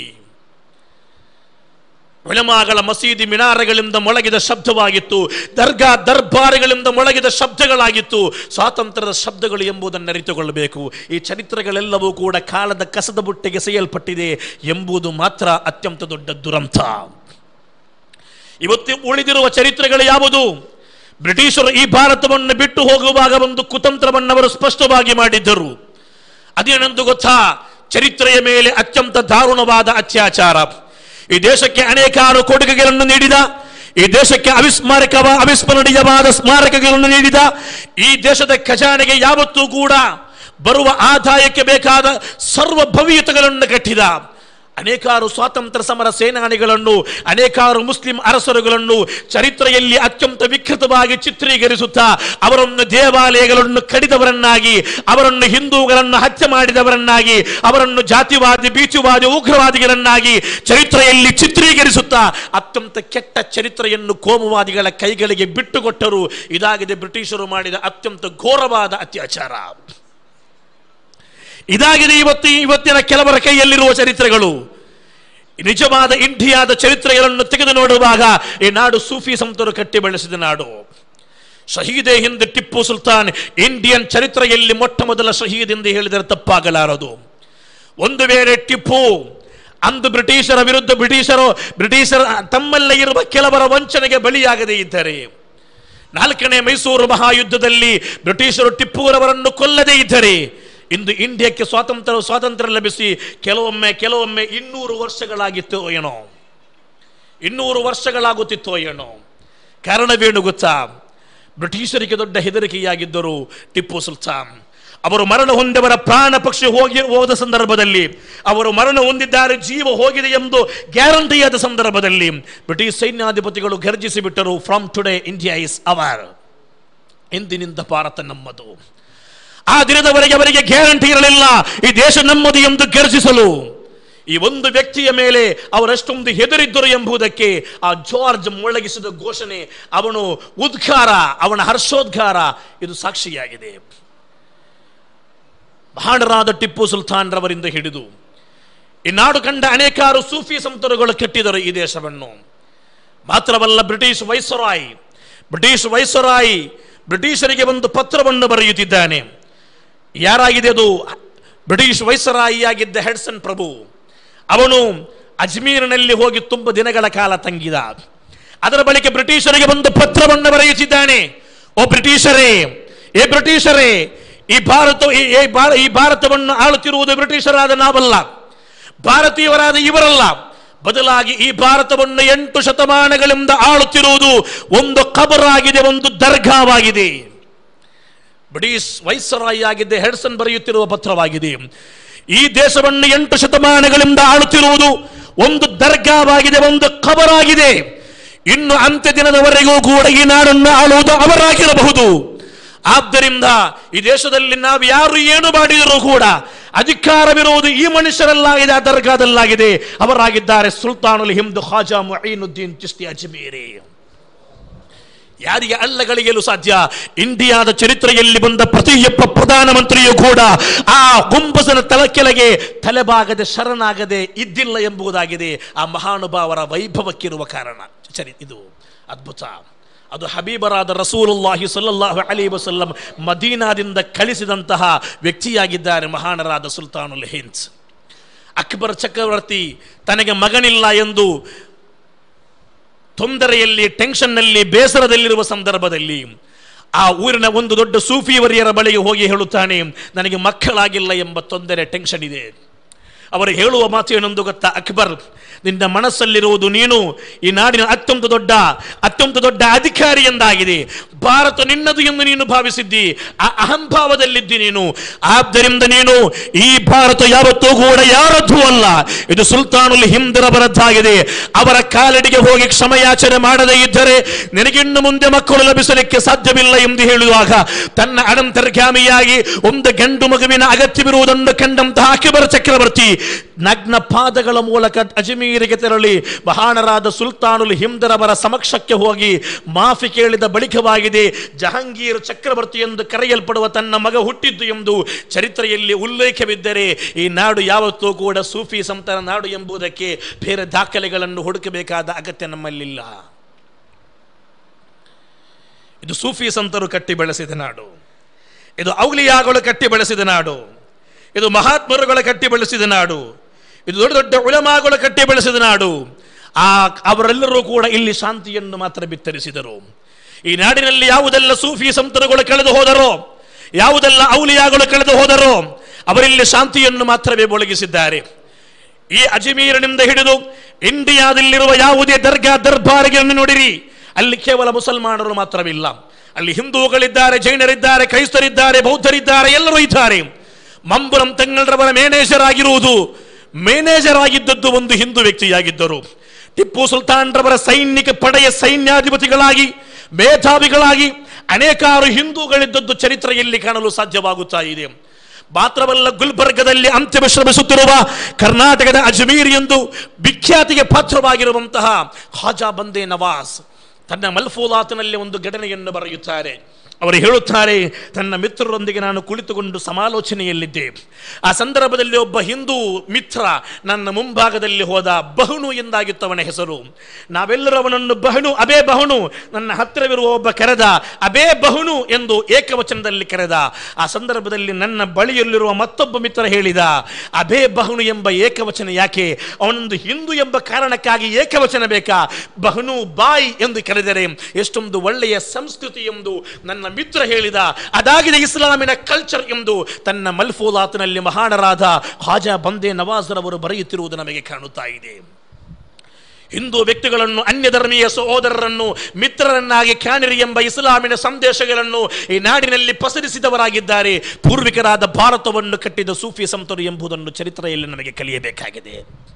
ಒಳಮಾಗಳ ಮಸೀದಿ ಮಿನಾರಗಳಿಂದ ಮೊಳಗಿದ ಶಬ್ದವಾಗಿತ್ತು ದರ್ಗಾ ದರ್ಬಾರಿಗಳಿಂದ ಮೊಳಗಿದ ಶಬ್ದಗಳಾಗಿತ್ತು ಸ್ವಾತಂತ್ರ್ಯದ ಶಬ್ದಗಳು ಎಂಬುದನ್ನು ಅರಿತುಕೊಳ್ಳಬೇಕು ಈ ಚರಿತ್ರೆಗಳೆಲ್ಲವೂ ಕೂಡ ಕಾಲದ ಕಸದ ಬುಟ್ಟೆಗೆ ಸೇಯಲ್ಪಟ್ಟಿದೆ ಎಂಬುದು ಮಾತ್ರ ಅತ್ಯಂತ ದೊಡ್ಡ ದುರಂತ ಇವತ್ತು ಉಳಿದಿರುವ ಚರಿತ್ರೆಗಳು ಯಾವುದು ಬ್ರಿಟಿಷರು ಈ ಭಾರತವನ್ನು ಬಿಟ್ಟು ಹೋಗುವಾಗ ಒಂದು ಕುತಂತ್ರವನ್ನು ಅವರು ಸ್ಪಷ್ಟವಾಗಿ ಮಾಡಿದ್ದರು ಅದೇನೆಂದು ಗೊತ್ತಾ ಚರಿತ್ರೆಯ ಮೇಲೆ ಅತ್ಯಂತ ದಾರುಣವಾದ ಅತ್ಯಾಚಾರ ಈ ದೇಶಕ್ಕೆ ಅನೇಕಾರು ಕೊಡುಗೆಗಳನ್ನು ನೀಡಿದ ಈ ದೇಶಕ್ಕೆ ಅವಿಸ್ಮಾರಕವ ಅವಿಸ್ಮರಣೀಯವಾದ ಸ್ಮಾರಕಗಳನ್ನು ನೀಡಿದ ಈ ದೇಶದ ಖಜಾನೆಗೆ ಯಾವತ್ತೂ ಕೂಡ ಬರುವ ಆದಾಯಕ್ಕೆ ಬೇಕಾದ ಸರ್ವ ಭವ್ಯತೆಗಳನ್ನು ಕಟ್ಟಿದ ಅನೇಕಾರು ಸ್ವಾತಂತ್ರ್ಯ ಸಮರ ಸೇನಾನಿಗಳನ್ನು ಅನೇಕಾರು ಮುಸ್ಲಿಂ ಅರಸರುಗಳನ್ನು ಚರಿತ್ರೆಯಲ್ಲಿ ಅತ್ಯಂತ ವಿಕೃತವಾಗಿ ಚಿತ್ರೀಕರಿಸುತ್ತಾ ಅವರನ್ನು ದೇವಾಲಯಗಳನ್ನು ಕಡಿದವರನ್ನಾಗಿ ಅವರನ್ನು ಹಿಂದೂಗಳನ್ನು ಹತ್ಯೆ ಮಾಡಿದವರನ್ನಾಗಿ ಅವರನ್ನು ಜಾತಿವಾದಿ ಬೀಚುವಾದಿ ಉಗ್ರವಾದಿಗಳನ್ನಾಗಿ ಚರಿತ್ರೆಯಲ್ಲಿ ಚಿತ್ರೀಕರಿಸುತ್ತಾ ಅತ್ಯಂತ ಕೆಟ್ಟ ಚರಿತ್ರೆಯನ್ನು ಕೋಮುವಾದಿಗಳ ಕೈಗಳಿಗೆ ಬಿಟ್ಟುಕೊಟ್ಟರು ಇದಾಗಿದೆ ಬ್ರಿಟಿಷರು ಮಾಡಿದ ಅತ್ಯಂತ ಘೋರವಾದ ಅತ್ಯಾಚಾರ ಇದಾಗಿದೆ ಇವತ್ತು ಇವತ್ತಿನ ಕೆಲವರ ಕೈಯಲ್ಲಿರುವ ಚರಿತ್ರೆಗಳು ನಿಜವಾದ ಇಂಡಿಯಾದ ಚರಿತ್ರೆಗಳನ್ನು ತೆಗೆದು ನೋಡುವಾಗ ಈ ನಾಡು ಸೂಫಿ ಸಂತರು ಕಟ್ಟಿ ಬೆಳೆಸಿದ ನಾಡು ಶಹೀದೆ ಹಿಂದೆ ಟಿಪ್ಪು ಸುಲ್ತಾನ್ ಇಂಡಿಯನ್ ಚರಿತ್ರೆಯಲ್ಲಿ ಮೊಟ್ಟ ಮೊದಲ ಶಹೀದ್ ಎಂದು ಹೇಳಿದರೆ ತಪ್ಪಾಗಲಾರದು ಒಂದು ವೇಳೆ ಟಿಪ್ಪು ಅಂದು ಬ್ರಿಟಿಷರ ವಿರುದ್ಧ ಬ್ರಿಟಿಷರು ಬ್ರಿಟಿಷರ ತಮ್ಮಲ್ಲೇ ಇರುವ ಕೆಲವರ ವಂಚನೆಗೆ ಬಲಿಯಾಗದೇ ಇದ್ದರೆ ನಾಲ್ಕನೇ ಮೈಸೂರು ಮಹಾಯುದ್ಧದಲ್ಲಿ ಬ್ರಿಟಿಷರು ಟಿಪ್ಪುರವರನ್ನು ಕೊಲ್ಲದೇ ಇದ್ದರೆ ಇಂದು ಇಂಡಿಯಾಕ್ಕೆ ಸ್ವಾತಂತ್ರ್ಯ ಸ್ವಾತಂತ್ರ್ಯ ಲಭಿಸಿ ಕೆಲವೊಮ್ಮೆ ಕೆಲವೊಮ್ಮೆ ಇನ್ನೂರು ವರ್ಷಗಳಾಗಿತ್ತು ಏನೋ ಇನ್ನೂರು ವರ್ಷಗಳಾಗುತ್ತಿತ್ತೋ ಏನೋ ಕಾರಣವೇನು ಗೊತ್ತಾ ಬ್ರಿಟಿಷರಿಗೆ ದೊಡ್ಡ ಹೆದರಿಕೆಯಾಗಿದ್ದರು ಟಿಪ್ಪು ಸುಲ್ತಾನ್ ಅವರು ಮರಣ ಹೊಂದವರ ಪ್ರಾಣ ಪಕ್ಷಿ ಹೋಗಿ ಹೋದ ಸಂದರ್ಭದಲ್ಲಿ ಅವರು ಮರಣ ಹೊಂದಿದ್ದಾರೆ ಜೀವ ಹೋಗಿದೆ ಎಂದು ಗ್ಯಾರಂಟಿಯಾದ ಸಂದರ್ಭದಲ್ಲಿ ಬ್ರಿಟಿಷ್ ಸೈನ್ಯಾಧಿಪತಿಗಳು ಗರ್ಜಿಸಿ ಬಿಟ್ಟರು from today India is our ಇಂದಿನಿಂದ ಭಾರತ ನಮ್ಮದು ಆ ದಿನದವರೆಗೆ ಅವರಿಗೆ ಗ್ಯಾರಂಟಿ ಇರಲಿಲ್ಲ ಈ ದೇಶ ನಮ್ಮದು ಎಂದು ಗರ್ಜಿಸಲು ಈ ಒಂದು ವ್ಯಕ್ತಿಯ ಮೇಲೆ ಅವರೆಷ್ಟೊಂದು ಹೆದರಿದ್ದರು ಎಂಬುದಕ್ಕೆ ಆ ಜಾರ್ಜ್ ಮೊಳಗಿಸಿದ ಘೋಷಣೆ ಅವನು ಉದ್ಗಾರ ಅವನ ಹರ್ಷೋದ್ಗಾರ ಇದು ಸಾಕ್ಷಿಯಾಗಿದೆ ಮಹಾನರಾದ ಟಿಪ್ಪು ಸುಲ್ತಾನ್ ರವರಿಂದ ಹಿಡಿದು ಈ ನಾಡು ಕಂಡ ಅನೇಕಾರು ಸೂಫಿ ಸಂತರುಗಳು ಕಟ್ಟಿದರು ಈ ದೇಶವನ್ನು ಮಾತ್ರವಲ್ಲ ಬ್ರಿಟಿಷ್ ವೈಸರಾಯ್ ಬ್ರಿಟಿಷ್ ವೈಸರಾಯ್ ಬ್ರಿಟಿಷರಿಗೆ ಒಂದು ಪತ್ರವನ್ನು ಬರೆಯುತ್ತಿದ್ದಾನೆ ಯಾರಾಗಿದೆ ಅದು ಬ್ರಿಟಿಷ್ ವೈಸರಾಯಿಯಾಗಿದ್ದ ಹೆಡ್ಸನ್ ಪ್ರಭು ಅವನು ಅಜ್ಮೀರ್ನಲ್ಲಿ ಹೋಗಿ ತುಂಬ ದಿನಗಳ ಕಾಲ ತಂಗಿದ ಅದರ ಬಳಿಕ ಬ್ರಿಟಿಷರಿಗೆ ಒಂದು ಪತ್ರವನ್ನು ಬರೆಯುತ್ತಿದ್ದಾನೆ ಓ ಬ್ರಿಟಿಷರೇ ಏ ಬ್ರಿಟಿಷರೇ ಈ ಭಾರತ ಈ- ಈ ಭಾರ- ಈ ಭಾರತವನ್ನು ಆಳುತ್ತಿರುವುದು ಬ್ರಿಟಿಷರಾದ ನಾವಲ್ಲ ಭಾರತೀಯರಾದ ಇವರಲ್ಲ ಬದಲಾಗಿ ಈ ಭಾರತವನ್ನು ಎಂಟು ಶತಮಾನಗಳಿಂದ ಆಳುತ್ತಿರುವುದು ಒಂದು ಕಬರಾಗಿದೆ ಒಂದು ದರ್ಗಾವಾಗಿದೆ ಬ್ರಿಟಿಷ್ ವೈಸರಾಯಿ ಆಗಿದ್ದ ಹೆಡ್ಸನ್ ಬರೆಯುತ್ತಿರುವ ಪತ್ರವಾಗಿದೆ ಈ ದೇಶವನ್ನು ಎಂಟು ಶತಮಾನಗಳಿಂದ ಆಳುತ್ತಿರುವುದು ಒಂದು ದರ್ಗಾವಾಗಿದೆ ಒಂದು ಕಬರಾಗಿದೆ ಇನ್ನು ಅಂತ್ಯ ದಿನದವರೆಗೂ ಕೂಡ ಈ ನಾಡನ್ನು ಆಳುವುದು ಅವರಾಗಿರಬಹುದು ಆದ್ದರಿಂದ ಈ ದೇಶದಲ್ಲಿ ನಾವು ಯಾರು ಏನು ಮಾಡಿದರೂ ಕೂಡ ಅಧಿಕಾರವಿರುವುದು ಈ ಮನುಷ್ಯರಲ್ಲಾಗಿದೆ ಆ ದರ್ಗಾದಲ್ಲಾಗಿದೆ ಅವರಾಗಿದ್ದಾರೆ ಸುಲ್ತಾನುಲ್ ಹಿಂದ್ ಖಾಜಾ ಮುঈನುದ್ದೀನ್ ಚಿಸ್ತಿ ಅಜ್ಮೀರಿ ಯಾರಿಗೆ ಅಲ್ಲಗಳಿಗೆಲು ಸಾಧ್ಯ ಇಂಡಿಯಾದ ಚರಿತ್ರೆಯಲ್ಲಿ ಬಂದ ಪ್ರತಿಯೊಬ್ಬ ಪ್ರಧಾನಮಂತ್ರಿಯೂ ಕೂಡ ಆ ಗುಂಬಸನ ತಲೆ ಕೆಳಗೆ ತಲೆಬಾಗದೆ ಶರಣಾಗದೆ ಇದ್ದಿಲ್ಲ ಎಂಬುದಾಗಿದೆ ಆ ಮಹಾನುಭಾವರ ವೈಭವಕ್ಕಿರುವ ಕಾರಣ ಚರಿ ಇದು ಅದ್ಭುತ ಅದು ಹಬೀಬರಾದ ರಸೂಲುಲ್ಲಾಹಿ ಸಲ್ಲಲ್ಲಾಹು ಅಲಿ ವಸಲ್ಲಂ ಮದೀನಾದಿಂದ ಕಳಿಸಿದಂತಹ ವ್ಯಕ್ತಿಯಾಗಿದ್ದಾರೆ ಮಹಾನರಾದ ಸುಲ್ತಾನುಲ್ ಹಿಂದ್ ಅಕ್ಬರ್ ಚಕ್ರವರ್ತಿ ತನಗೆ ಮಗನಿಲ್ಲ ಎಂದು ತೊಂದರೆಯಲ್ಲಿ ಟೆನ್ಷನ್ನಲ್ಲಿ ಬೇಸರದಲ್ಲಿರುವ ಸಂದರ್ಭದಲ್ಲಿ ಆ ಊರಿನ ಒಂದು ದೊಡ್ಡ ಸೂಫಿಯವರಿಯರ ಬಳಿಗೆ ಹೋಗಿ ಹೇಳುತ್ತಾನೆ ನನಗೆ ಮಕ್ಕಳಾಗಿಲ್ಲ ಎಂಬ ತೊಂದರೆ ಟೆನ್ಷನ್ ಇದೆ ಅವರು ಹೇಳುವ ಮಾತು ಏನೊಂದು ಗೊತ್ತಾ ಅಕ್ಬರ್ ನಿನ್ನ ಮನಸ್ಸಲ್ಲಿರುವುದು ನೀನು ಈ ನಾಡಿನ ಅತ್ಯಂತ ದೊಡ್ಡ ಅತ್ಯಂತ ದೊಡ್ಡ ಅಧಿಕಾರಿ ಎಂದಾಗಿದೆ ಭಾರತ ನಿನ್ನದು ಎಂದು ನೀನು ಭಾವಿಸಿದ್ದಿ ಆ ಅಹಂಭಾವದಲ್ಲಿದ್ದಿ ನೀನು ಆದ್ದರಿಂದ ನೀನು ಈ ಭಾರತ ಯಾವತ್ತೂ ಕೂಡ ಯಾರದ್ದೂ ಅಲ್ಲ ಇದು ಸುಲ್ತಾನುಲ್ ಹಿಂದರವರದ್ದಾಗಿದೆ ಅವರ ಕಾಲಡಿಗೆ ಹೋಗಿ ಕ್ಷಮಯಾಚನೆ ಮಾಡದೇ ಇದ್ದರೆ ನಿನಗಿನ್ನು ಮುಂದೆ ಮಕ್ಕಳು ಲಭಿಸಲಿಕ್ಕೆ ಸಾಧ್ಯವಿಲ್ಲ ಎಂದು ಹೇಳುವಾಗ ತನ್ನ ಅನಂತರ್ಗಾಮಿಯಾಗಿ ಒಂದು ಗಂಡು ಮಗುವಿನ ಅಗತ್ಯವಿರುವುದನ್ನು ಕಂಡಂತಹ ಅಕ್ಬರ್ ಚಕ್ರವರ್ತಿ ನಗ್ನ ಪಾದಗಳ ಮೂಲಕ ಅಜ್ಮೀರಿಗೆ ತೆರಳಿ ಮಹಾನರಾದ ಸುಲ್ತಾನುಲ್ ಹಿಂದರವರ ಸಮಕ್ಷಕ್ಕೆ ಹೋಗಿ ಮಾಫಿ ಕೇಳಿದ ಬಳಿಕವಾಗಿದೆ ಜಹಾಂಗೀರ್ ಚಕ್ರವರ್ತಿ ಎಂದು ಕರೆಯಲ್ಪಡುವ ತನ್ನ ಮಗ ಹುಟ್ಟಿದ್ದು ಎಂದು ಚರಿತ್ರೆಯಲ್ಲಿ ಉಲ್ಲೇಖವಿದ್ದರೆ ಈ ನಾಡು ಯಾವತ್ತೂ ಕೂಡ ಸೂಫಿ ಸಂತರ ನಾಡು ಎಂಬುದಕ್ಕೆ ಬೇರೆ ದಾಖಲೆಗಳನ್ನು ಹುಡುಕಬೇಕಾದ ಅಗತ್ಯ ನಮ್ಮಲ್ಲಿಲ್ಲ ಇದು ಸೂಫಿ ಸಂತರು ಕಟ್ಟಿ ಬೆಳೆಸಿದ ನಾಡು ಇದು ಔಲಿಯಾಗಳು ಕಟ್ಟಿ ಬೆಳೆಸಿದ ನಾಡು ಇದು ಮಹಾತ್ಮರುಗಳ ಕಟ್ಟಿ ಬೆಳೆಸಿದ ನಾಡು ಇದು ದೊಡ್ಡ ದೊಡ್ಡ ಉಳಮಾಗಳು ಕಟ್ಟಿ ಬೆಳೆಸಿದ ನಾಡು ಆ ಅವರೆಲ್ಲರೂ ಕೂಡ ಇಲ್ಲಿ ಶಾಂತಿಯನ್ನು ಮಾತ್ರ ಬಿತ್ತರಿಸಿದರು ಈ ನಾಡಿನಲ್ಲಿ ಯಾವುದೆಲ್ಲ ಸೂಫಿ ಸಂತರುಗಳು ಕಳೆದು ಹೋದರೋ ಯಾವುದೆಲ್ಲ ಔಲಿಯಾಗಳು ಕಳೆದು ಹೋದರೋ ಅವರಿಲ್ಲಿ ಶಾಂತಿಯನ್ನು ಮಾತ್ರವೇ ಒಳಗಿಸಿದ್ದಾರೆ ಈ ಅಜ್ಮೀರಿನಿಂದ ಹಿಡಿದು ಇಂಡಿಯಾದಲ್ಲಿರುವ ಯಾವುದೇ ದರ್ಗಾ ದರ್ಬಾರ್ಗಳನ್ನು ನೋಡಿರಿ ಅಲ್ಲಿ ಕೇವಲ ಮುಸಲ್ಮಾನರು ಮಾತ್ರವಿಲ್ಲ ಅಲ್ಲಿ ಹಿಂದೂಗಳಿದ್ದಾರೆ ಜೈನರಿದ್ದಾರೆ ಕ್ರೈಸ್ತರಿದ್ದಾರೆ ಬೌದ್ಧರಿದ್ದಾರೆ ಎಲ್ಲರೂ ಇದ್ದಾರೆ ಮಂಬುರಂ ತಂಗಳರವರ ಮ್ಯಾನೇಜರ್ ಆಗಿರುವುದು ಮ್ಯಾನೇಜರ್ ಆಗಿದ್ದದ್ದು ಒಂದು ಹಿಂದೂ ವ್ಯಕ್ತಿಯಾಗಿದ್ದರು ಟಿಪ್ಪು ಸುಲ್ತಾನ್ ರವರ ಸೈನಿಕ ಪಡೆಯ ಸೈನ್ಯಾಧಿಪತಿಗಳಾಗಿ ಮೇಧಾವಿಗಳಾಗಿ ಅನೇಕಾರು ಹಿಂದೂಗಳಿದ್ದದ್ದು ಚರಿತ್ರೆಯಲ್ಲಿ ಕಾಣಲು ಸಾಧ್ಯವಾಗುತ್ತಾ ಇದೆ ಮಾತ್ರವಲ್ಲ ಗುಲ್ಬರ್ಗದಲ್ಲಿ ಅಂತ್ಯ ಶ್ರಮಿಸುತ್ತಿರುವ ಕರ್ನಾಟಕದ ಅಜ್ಮೀರ್ ಎಂದು ವಿಖ್ಯಾತಿಗೆ ಪಾತ್ರವಾಗಿರುವಂತಹ ಖಾಜಾ ಬಂದೇ ನವಾಜ್ ತನ್ನ ಮಲ್ಫೂಲಾತಿನಲ್ಲಿ ಒಂದು ಘಟನೆಯನ್ನು ಬರೆಯುತ್ತಾರೆ ಅವರು ಹೇಳುತ್ತಾರೆ ತನ್ನ ಮಿತ್ರರೊಂದಿಗೆ ನಾನು ಕುಳಿತುಕೊಂಡು ಸಮಾಲೋಚನೆಯಲ್ಲಿದ್ದೆ ಆ ಸಂದರ್ಭದಲ್ಲಿ ಒಬ್ಬ ಹಿಂದೂ ಮಿತ್ರ ನನ್ನ ಮುಂಭಾಗದಲ್ಲಿ ಹೋದ ಬಹುಣು ಎಂದಾಗಿತ್ತವನ ಹೆಸರು ನಾವೆಲ್ಲರೂ ಅವನನ್ನು ಬಹುಣು ಅಬೇ ಬಹುಣು ನನ್ನ ಹತ್ತಿರವಿರುವ ಒಬ್ಬ ಕರೆದ ಅಬೇ ಬಹುಣು ಎಂದು ಏಕವಚನದಲ್ಲಿ ಕರೆದ ಆ ಸಂದರ್ಭದಲ್ಲಿ ನನ್ನ ಬಳಿಯಲ್ಲಿರುವ ಮತ್ತೊಬ್ಬ ಮಿತ್ರ ಹೇಳಿದ ಅಬೇ ಬಹುಣು ಎಂಬ ಏಕವಚನ ಯಾಕೆ ಅವನೊಂದು ಹಿಂದೂ ಎಂಬ ಕಾರಣಕ್ಕಾಗಿ ಏಕವಚನ ಬೇಕಾ ಬಹುಣು ಬಾಯ್ ಎಂದು ಕರೆದರೆ ಎಷ್ಟೊಂದು ಒಳ್ಳೆಯ ಸಂಸ್ಕೃತಿ ಎಂದು ನನ್ನ ಮಿತ್ರ ಹೇಳಿದ ಅದಾಗಿದೆ ಇಸ್ಲಾಮಿನ ಕಲ್ಚರ್ ಎಂದು ತನ್ನ ಮಲ್ಫೂಲಾತ್ನಲ್ಲಿ ಮಹಾನರಾದ ಖಾಜಾ ಬಂದೇ ನವಾಜ್ರವರು ಬರೆಯುತ್ತಿರುವುದು ನಮಗೆ ಕಾಣುತ್ತಾ ಇದೆ ಹಿಂದೂ ವ್ಯಕ್ತಿಗಳನ್ನು ಅನ್ಯ ಧರ್ಮೀಯ ಸಹೋದರರನ್ನು ಮಿತ್ರರನ್ನಾಗಿ ಕಾಣಿರಿ ಎಂಬ ಇಸ್ಲಾಮಿನ ಸಂದೇಶಗಳನ್ನು ಈ ನಾಡಿನಲ್ಲಿ ಪಸರಿಸಿದವರಾಗಿದ್ದಾರೆ ಪೂರ್ವಿಕರಾದ ಭಾರತವನ್ನು ಕಟ್ಟಿದ ಸೂಫಿ ಸಂತರು ಎಂಬುದನ್ನು ಚರಿತ್ರೆಯಲ್ಲಿ ನಮಗೆ ಕಲಿಯಬೇಕಾಗಿದೆ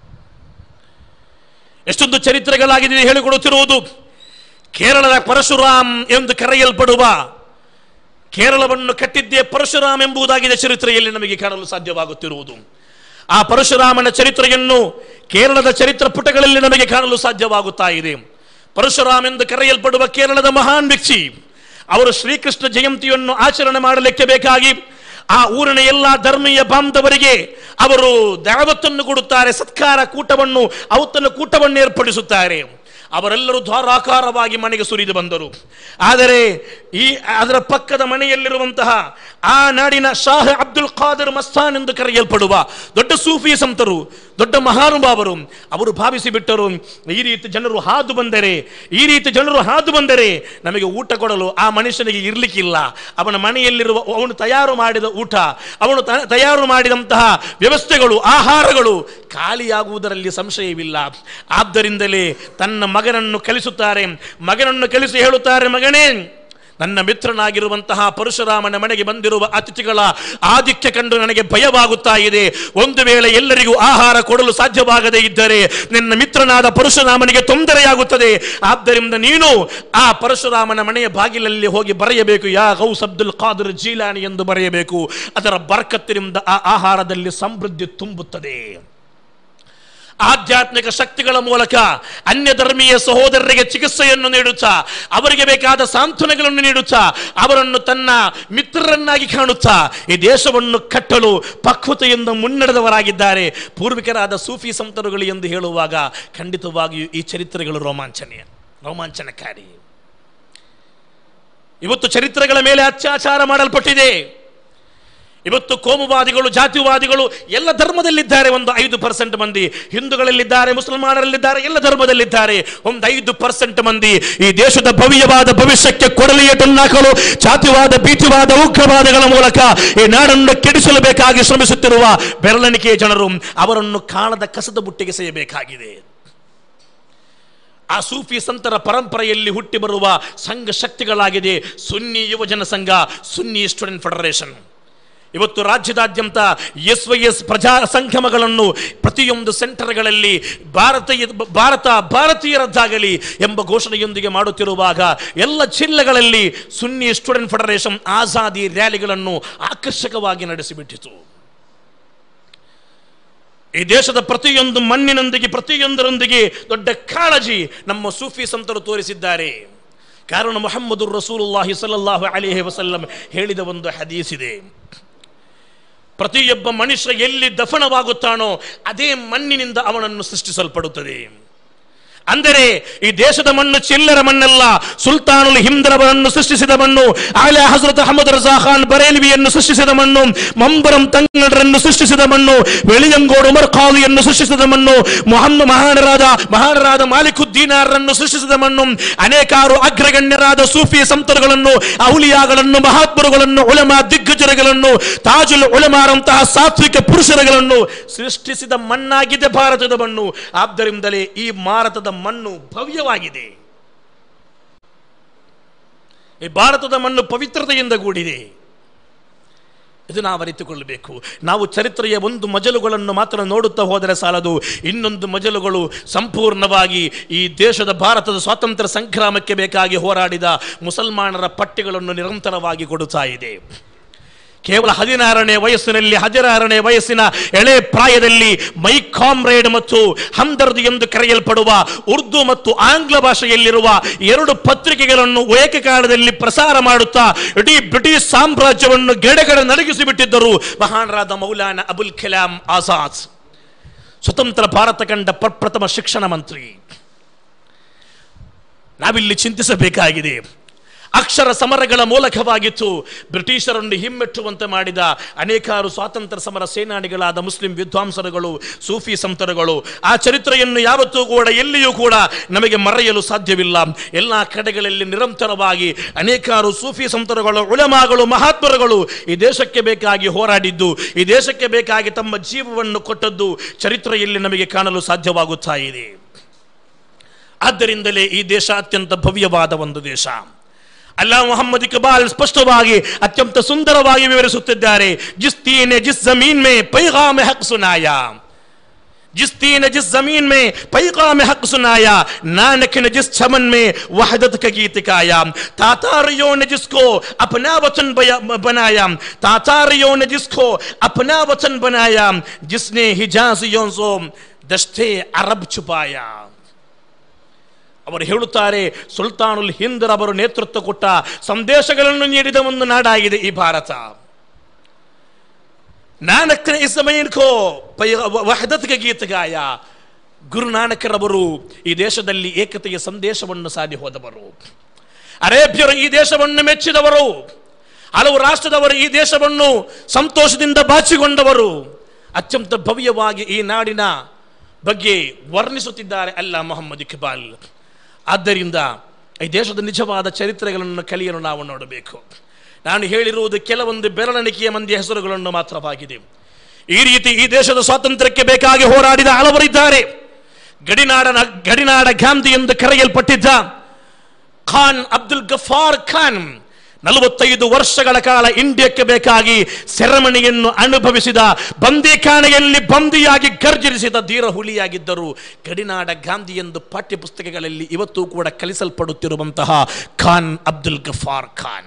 ಎಷ್ಟೊಂದು ಚರಿತ್ರೆಗಳಾಗಿದೆ ಹೇಳಿಕೊಡುತ್ತಿರುವುದು ಕೇರಳದ ಪರಶುರಾಮ್ ಎಂದು ಕರೆಯಲ್ಪಡುವ ಕೇರಳವನ್ನು ಕಟ್ಟಿದ್ದೇ ಪರಶುರಾಮ್ ಎಂಬುದಾಗಿದೆ ಚರಿತ್ರೆಯಲ್ಲಿ ನಮಗೆ ಕಾಣಲು ಸಾಧ್ಯವಾಗುತ್ತಿರುವುದು ಆ ಪರಶುರಾಮನ ಚರಿತ್ರೆಯನ್ನು ಕೇರಳದ ಚರಿತ್ರ ಪುಟಗಳಲ್ಲಿ ನಮಗೆ ಕಾಣಲು ಸಾಧ್ಯವಾಗುತ್ತಾ ಇದೆ ಪರಶುರಾಮ್ ಎಂದು ಕರೆಯಲ್ಪಡುವ ಕೇರಳದ ಮಹಾನ್ ವ್ಯಕ್ತಿ ಅವರು ಶ್ರೀಕೃಷ್ಣ ಜಯಂತಿಯನ್ನು ಆಚರಣೆ ಮಾಡಲಿಕ್ಕೆ ಬೇಕಾಗಿ ಆ ಊರಿನ ಎಲ್ಲ ಧರ್ಮೀಯ ಬಾಂಧವರಿಗೆ ಅವರು ದಾವತ್ತನ್ನು ಕೊಡುತ್ತಾರೆ ಸತ್ಕಾರ ಕೂಟವನ್ನು ಔತಣ ಕೂಟವನ್ನು ಏರ್ಪಡಿಸುತ್ತಾರೆ ಅವರೆಲ್ಲರೂ ದ್ವಾರಾಕಾರವಾಗಿ ಮನೆಗೆ ಸುರಿದು ಬಂದರು ಆದರೆ ಈ ಅದರ ಪಕ್ಕದ ಮನೆಯಲ್ಲಿರುವಂತಹ ಆ ನಾಡಿನ ಶಾಹ ಅಬ್ದುಲ್ ಖಾದರ್ ಮಸ್ತಾನ್ ಎಂದು ಕರೆಯಲ್ಪಡುವ ದೊಡ್ಡ ಸೂಫಿ ಸಂತರು ದೊಡ್ಡ ಮಹಾನುಭಾವರು ಅವರು ಭಾವಿಸಿ ಬಿಟ್ಟರು ಈ ರೀತಿ ಜನರು ಹಾದು ಬಂದರೆ ಈ ರೀತಿ ಜನರು ಹಾದು ಬಂದರೆ ನಮಗೆ ಊಟ ಕೊಡಲು ಆ ಮನುಷ್ಯನಿಗೆ ಇರ್ಲಿಕ್ಕಿಲ್ಲ ಅವನ ಮನೆಯಲ್ಲಿರುವ ಅವನು ತಯಾರು ಮಾಡಿದ ಊಟ ಅವನು ತ- ತಯಾರು ಮಾಡಿದಂತಹ ವ್ಯವಸ್ಥೆಗಳು ಆಹಾರಗಳು ಖಾಲಿಯಾಗುವುದರಲ್ಲಿ ಸಂಶಯವಿಲ್ಲ ಆದ್ದರಿಂದಲೇ ತನ್ನ ಮಗನನ್ನು ಕಲಿಸುತ್ತಾರೆ ಮಗನನ್ನು ಕಲಿಸಿ ಹೇಳುತ್ತಾರೆ ಮಗನೇ ನನ್ನ ಮಿತ್ರನಾಗಿರುವಂತಹ ಪರಶುರಾಮನ ಮನೆಗೆ ಬಂದಿರುವ ಅತಿಥಿಗಳ ಆಧಿಕ್ಯ ಕಂಡು ನನಗೆ ಭಯವಾಗುತ್ತಾ ಇದೆ ಒಂದು ವೇಳೆ ಎಲ್ಲರಿಗೂ ಆಹಾರ ಕೊಡಲು ಸಾಧ್ಯವಾಗದೇ ಇದ್ದರೆ ನಿನ್ನ ಮಿತ್ರನಾದ ಪರಶುರಾಮನಿಗೆ ತೊಂದರೆಯಾಗುತ್ತದೆ ಆದ್ದರಿಂದ ನೀನು ಆ ಪರಶುರಾಮನ ಮನೆಯ ಬಾಗಿಲಲ್ಲಿ ಹೋಗಿ ಬರೆಯಬೇಕು ಯಾ ಗೌಸ್ ಅಬ್ದುಲ್ ಖಾದರ್ ಜೀಲಾನಿ ಎಂದು ಬರೆಯಬೇಕು ಅದರ ಬರ್ಕತ್ತಿನಿಂದ ಆ ಆಹಾರದಲ್ಲಿ ಸಮೃದ್ಧಿ ತುಂಬುತ್ತದೆ ಆಧ್ಯಾತ್ಮಿಕ ಶಕ್ತಿಗಳ ಮೂಲಕ ಅನ್ಯ ಧರ್ಮೀಯ ಸಹೋದರರಿಗೆ ಚಿಕಿತ್ಸೆಯನ್ನು ನೀಡುತ್ತಾ ಅವರಿಗೆ ಬೇಕಾದ ಸಾಂತ್ವನಗಳನ್ನು ನೀಡುತ್ತಾ ಅವರನ್ನು ತನ್ನ ಮಿತ್ರರನ್ನಾಗಿ ಕಾಣುತ್ತಾ ಈ ದೇಶವನ್ನು ಕಟ್ಟಲು ಪಕ್ವತೆಯಿಂದ ಮುನ್ನಡೆದವರಾಗಿದ್ದಾರೆ ಪೂರ್ವಿಕರಾದ ಸೂಫಿ ಸಂತರುಗಳು ಎಂದು ಹೇಳುವಾಗ ಖಂಡಿತವಾಗಿಯೂ ಈ ಚರಿತ್ರೆಗಳು ರೋಮಾಂಚನೀಯ ರೋಮಾಂಚನಕಾರಿ ಇವತ್ತು ಚರಿತ್ರೆಗಳ ಮೇಲೆ ಅತ್ಯಾಚಾರ ಮಾಡಲ್ಪಟ್ಟಿದೆ ಇವತ್ತು ಕೋಮುವಾದಿಗಳು ಜಾತಿವಾದಿಗಳು ಎಲ್ಲ ಧರ್ಮದಲ್ಲಿದ್ದಾರೆ ಒಂದು ಐದು ಪರ್ಸೆಂಟ್ ಮಂದಿ ಹಿಂದೂಗಳಲ್ಲಿದ್ದಾರೆ ಮುಸಲ್ಮಾನರಲ್ಲಿದ್ದಾರೆ ಎಲ್ಲ ಧರ್ಮದಲ್ಲಿದ್ದಾರೆ ಒಂದು ಐದು ಪರ್ಸೆಂಟ್ ಮಂದಿ ಈ ದೇಶದ ಭವ್ಯವಾದ ಭವಿಷ್ಯಕ್ಕೆ ಕೊಡಲಿಯಟನ್ನಾಕಲು ಜಾತಿವಾದ ಭೀತಿವಾದ ಉಗ್ರವಾದಗಳ ಮೂಲಕ ಈ ನಾಡನ್ನು ಕೆಡಿಸಲು ಬೇಕಾಗಿ ಶ್ರಮಿಸುತ್ತಿರುವ ಬೆರಳೆಣಿಕೆಯ ಜನರು ಅವರನ್ನು ಕಾಣದ ಕಸದ ಬುಟ್ಟಿಗೆ ಸೇಯಬೇಕಾಗಿದೆ ಆ ಸೂಫಿ ಸಂತರ ಪರಂಪರೆಯಲ್ಲಿ ಹುಟ್ಟಿ ಬರುವ ಸಂಘ ಶಕ್ತಿಗಳಾಗಿದೆ ಸುನ್ನಿ ಯುವಜನ ಸಂಘ ಸುನ್ನಿ ಸ್ಟೂಡೆಂಟ್ ಫೆಡರೇಷನ್ ಇವತ್ತು ರಾಜ್ಯದಾದ್ಯಂತ ಎಸ್ ವೈ ಎಸ್ ಪ್ರಜಾ ಸಂಗಮಗಳನ್ನು ಪ್ರತಿಯೊಂದು ಸೆಂಟರ್ಗಳಲ್ಲಿ ಭಾರತೀಯ ಭಾರತ ಭಾರತೀಯರದ್ದಾಗಲಿ ಎಂಬ ಘೋಷಣೆಯೊಂದಿಗೆ ಮಾಡುತ್ತಿರುವಾಗ ಎಲ್ಲ ಜಿಲ್ಲೆಗಳಲ್ಲಿ ಸುನ್ನಿ ಸ್ಟೂಡೆಂಟ್ ಫೆಡರೇಷನ್ ಆಜಾದಿ ರ್ಯಾಲಿಗಳನ್ನು ಆಕರ್ಷಕವಾಗಿ ನಡೆಸಿಬಿಟ್ಟಿತು ಈ ದೇಶದ ಪ್ರತಿಯೊಂದು ಮಣ್ಣಿನೊಂದಿಗೆ ಪ್ರತಿಯೊಂದರೊಂದಿಗೆ ದೊಡ್ಡ ಕಾಳಜಿ ನಮ್ಮ ಸೂಫಿ ಸಂತರು ತೋರಿಸಿದ್ದಾರೆ ಕಾರಣ ಮೊಹಮ್ಮದು ರಸೂಲುಲ್ಲಾಹಿ ಸಲ್ಲಲ್ಲಾಹು ಅಲಿಹಿ ವಸಲ್ಲಂ ಹೇಳಿದ ಒಂದು ಹದೀಸ್ ಇದೆ ಪ್ರತಿಯೊಬ್ಬ ಮನುಷ್ಯ ಎಲ್ಲಿ ದಫನವಾಗುತ್ತಾನೋ ಅದೇ ಮಣ್ಣಿನಿಂದ ಅವನನ್ನು ಸೃಷ್ಟಿಸಲ್ಪಡುತ್ತದೆ ಅಂದರೆ ಈ ದೇಶದ ಮಣ್ಣು ಚಿಲ್ಲರ ಮಣ್ಣಲ್ಲ ಸುಲ್ತಾನುಲ್ ಹಿಂದರವರನ್ನು ಸೃಷ್ಟಿಸಿದ ಮಣ್ಣು ಆಲೆ ಹಜರತ್ ಅಹಮದ್ ರಜಾ ಖಾನ್ ಬರೇಲ್ವಿಯನ್ನು ಸೃಷ್ಟಿಸಿದ ಮಣ್ಣು ಮಂಬರಂ ತಂಗಡರನ್ನು ಸೃಷ್ಟಿಸಿದ ಮಣ್ಣು ವೆಳಿಯಂಗೋಡು ಉಮರ್ ಖಾಲಿಯನ್ನು ಸೃಷ್ಟಿಸಿದ ಮಣ್ಣು ಮೊಹಮ್ಮದ್ ಮಹಾನರಾದ ಮಹಾನರಾದ ಮಾಲಿಕುದ್ದೀನಾರನ್ನು ಸೃಷ್ಟಿಸಿದ ಮಣ್ಣು ಅನೇಕಾರು ಅಗ್ರಗಣ್ಯರಾದ ಸೂಫಿ ಸಂತರುಗಳನ್ನು ಔಲಿಯಾಗಳನ್ನು ಮಹಾತ್ಮರುಗಳನ್ನು ಉಳಮ ದಿಗ್ಗಜರುಗಳನ್ನು ತಾಜುಲ್ ಉಳಮಾರಂತಹ ಸಾತ್ವಿಕ ಪುರುಷರುಗಳನ್ನು ಸೃಷ್ಟಿಸಿದ ಮಣ್ಣಾಗಿದೆ ಭಾರತದ ಮಣ್ಣು ಆದ್ದರಿಂದಲೇ ಈ ಭಾರತದ ಮಣ್ಣು ಭವ್ಯವಾಗಿದೆ ಈ ಭಾರತದ ಮಣ್ಣು ಪವಿತ್ರತೆಯಿಂದ ಕೂಡಿದೆ ಇದು ನಾವು ಅರಿತುಕೊಳ್ಳಬೇಕು ನಾವು ಚರಿತ್ರೆಯ ಒಂದು ಮಜಲುಗಳನ್ನು ಮಾತ್ರ ನೋಡುತ್ತಾ ಹೋದರೆ ಸಾಲದು ಇನ್ನೊಂದು ಮಜಲುಗಳು ಸಂಪೂರ್ಣವಾಗಿ ಈ ದೇಶದ ಭಾರತದ ಸ್ವಾತಂತ್ರ್ಯ ಸಂಗ್ರಾಮಕ್ಕೆ ಬೇಕಾಗಿ ಹೋರಾಡಿದ ಮುಸಲ್ಮಾನರ ಪಟ್ಟಿಗಳನ್ನು ನಿರಂತರವಾಗಿ ಕೊಡುತ್ತಾ ಇದೆ ಕೇವಲ ಹದಿನಾರನೇ ವಯಸ್ಸಿನಲ್ಲಿ ಹದಿನಾರನೇ ವಯಸ್ಸಿನ ಎಳೆ ಪ್ರಾಯದಲ್ಲಿ ಮೈ ಕಾಮ್ರೇಡ್ ಮತ್ತು ಹಮ್ದರ್ದ್ ಎಂದು ಕರೆಯಲ್ಪಡುವ ಉರ್ದು ಮತ್ತು ಆಂಗ್ಲ ಭಾಷೆಯಲ್ಲಿರುವ ಎರಡು ಪತ್ರಿಕೆಗಳನ್ನು ಏಕಕಾಲದಲ್ಲಿ ಪ್ರಸಾರ ಮಾಡುತ್ತಾ ಇಡೀ ಬ್ರಿಟಿಷ್ ಸಾಮ್ರಾಜ್ಯವನ್ನು ಗೆಡೆಗಡೆ ನಡಗಿಸಿ ಬಿಟ್ಟಿದ್ದರು ಮಹಾನರಾದ ಮೌಲಾನ ಅಬುಲ್ ಕಲಾಂ ಆಜಾದ್ ಸ್ವತಂತ್ರ ಭಾರತ ಕಂಡ ಪ್ರಪ್ರಥಮ ಶಿಕ್ಷಣ ಮಂತ್ರಿ ನಾವಿಲ್ಲಿ ಚಿಂತಿಸಬೇಕಾಗಿದೆ ಅಕ್ಷರ ಸಮರಗಳ ಮೂಲಕವಾಗಿತ್ತು ಬ್ರಿಟಿಷರನ್ನು ಹಿಮ್ಮೆಟ್ಟುವಂತೆ ಮಾಡಿದ ಅನೇಕಾರು ಸ್ವಾತಂತ್ರ್ಯ ಸಮರ ಸೇನಾನಿಗಳಾದ ಮುಸ್ಲಿಂ ವಿದ್ವಾಂಸರುಗಳು ಸೂಫಿ ಸಂತರುಗಳು ಆ ಚರಿತ್ರೆಯನ್ನು ಯಾವತ್ತೂ ಕೂಡ ಎಲ್ಲಿಯೂ ಕೂಡ ನಮಗೆ ಮರೆಯಲು ಸಾಧ್ಯವಿಲ್ಲ ಎಲ್ಲ ಕಡೆಗಳಲ್ಲಿ ನಿರಂತರವಾಗಿ ಅನೇಕಾರು ಸೂಫಿ ಸಂತರುಗಳು ಉಳಮಾಗಳು ಮಹಾತ್ಮರುಗಳು ಈ ದೇಶಕ್ಕೆ ಬೇಕಾಗಿ ಹೋರಾಡಿದ್ದು ಈ ದೇಶಕ್ಕೆ ಬೇಕಾಗಿ ತಮ್ಮ ಜೀವವನ್ನು ಕೊಟ್ಟದ್ದು ಚರಿತ್ರೆಯಲ್ಲಿ ನಮಗೆ ಕಾಣಲು ಸಾಧ್ಯವಾಗುತ್ತಾ ಇದೆ ಆದ್ದರಿಂದಲೇ ಈ ದೇಶ ಅತ್ಯಂತ ಭವ್ಯವಾದ ಒಂದು ದೇಶ ಅಲ್ಲಾ ಮೊಹಮ್ಮದ್ ಇಕ್ಬಾಲ್ ಸ್ಪಷ್ಟವಾಗಿ ಅತ್ಯಂತ ಸುಂದರವಾಗಿ ವಿವರಿಸುತ್ತಿದ್ದಾರೆ ಜಿಸ್ ತೀನೆ ಜಿಸ್ ಜಮೀನ್ ಮೇ ಪೈಗಾಮ್ ಹಕ್ ಸುನಾಯ जिस तीन जिस जमीन में पैगाम हक सुनाया नानक ने जिस चमन में वहदत का गीत गाया तातारियों ने जिसको अपना वचन बया- बनाया तातारियों ने जिसको अपना वचन बनाया जिसने हिजाजियों से दस्ते अरब छुपाया ಅವರು ಹೇಳುತ್ತಾರೆ ಸುಲ್ತಾನುಲ್ ಹಿಂದರ್ ಅವರು ನೇತೃತ್ವ ಕೊಟ್ಟ ಸಂದೇಶಗಳನ್ನು ನೀಡಿದ ಒಂದು ನಾಡಾಗಿದೆ ಈ ಭಾರತ ನಾನಕ್ ने इस जमीन को पै- वहदत के गीत गाया ಗುರು ನಾನಕರವರು ಈ ದೇಶದಲ್ಲಿ ಏಕತೆಯ ಸಂದೇಶವನ್ನು ಸಾರಿ ಹೋದವರು ಅರೇಬ್ಯರು ಈ ದೇಶವನ್ನು ಮೆಚ್ಚಿದವರು ಹಲವು ರಾಷ್ಟ್ರದವರು ಈ ದೇಶವನ್ನು ಸಂತೋಷದಿಂದ ಬಾಚಿಕೊಂಡವರು ಅತ್ಯಂತ ಭವ್ಯವಾಗಿ ಈ ನಾಡಿನ ಬಗ್ಗೆ ವರ್ಣಿಸುತ್ತಿದ್ದಾರೆ ಅಲ್ಲ ಮೊಹಮ್ಮದ್ ಇಕ್ಬಾಲ್ ಆದ್ದರಿಂದ ಈ ದೇಶದ ನಿಜವಾದ ಚರಿತ್ರೆಗಳನ್ನು ಕಲಿಯಲು ನಾವು ನೋಡಬೇಕು ನಾನು ಹೇಳಿರುವುದು ಕೆಲವೊಂದು ಬೆರಳೆಣಿಕೆಯ ಮಂದಿಯ ಹೆಸರುಗಳನ್ನು ಮಾತ್ರವಾಗಿದೆ ಈ ರೀತಿ ಈ ದೇಶದ ಸ್ವಾತಂತ್ರ್ಯಕ್ಕೆ ಬೇಕಾಗಿ ಹೋರಾಡಿದ ಹಲವರಿದ್ದಾರೆ ಗಡಿನಾಡನ ಗಡಿನಾಡ ಗಾಂಧಿ ಎಂದು ಕರೆಯಲ್ಪಟ್ಟಿದ್ದ ಖಾನ್ ಅಬ್ದುಲ್ ಗಫಾರ್ ಖಾನ್ ನಲವತ್ತೈದು ವರ್ಷಗಳ ಕಾಲ ಇಂಡಿಯಾಕ್ಕೆ ಬೇಕಾಗಿ ಸೆರೆಮಣಿಯನ್ನು ಅನುಭವಿಸಿದ ಬಂದಿಖಾನೆಯಲ್ಲಿ ಬಂದಿಯಾಗಿ ಗರ್ಜರಿಸಿದ ಧೀರ ಹುಲಿಯಾಗಿದ್ದರು ಗಡಿನಾಡ ಗಾಂಧಿ ಎಂದು ಪಾಠ್ಯ ಪುಸ್ತಕಗಳಲ್ಲಿ ಇವತ್ತು ಕೂಡ ಕಲಿಸಲ್ಪಡುತ್ತಿರುವಂತಹ ಖಾನ್ ಅಬ್ದುಲ್ ಗಫಾರ್ ಖಾನ್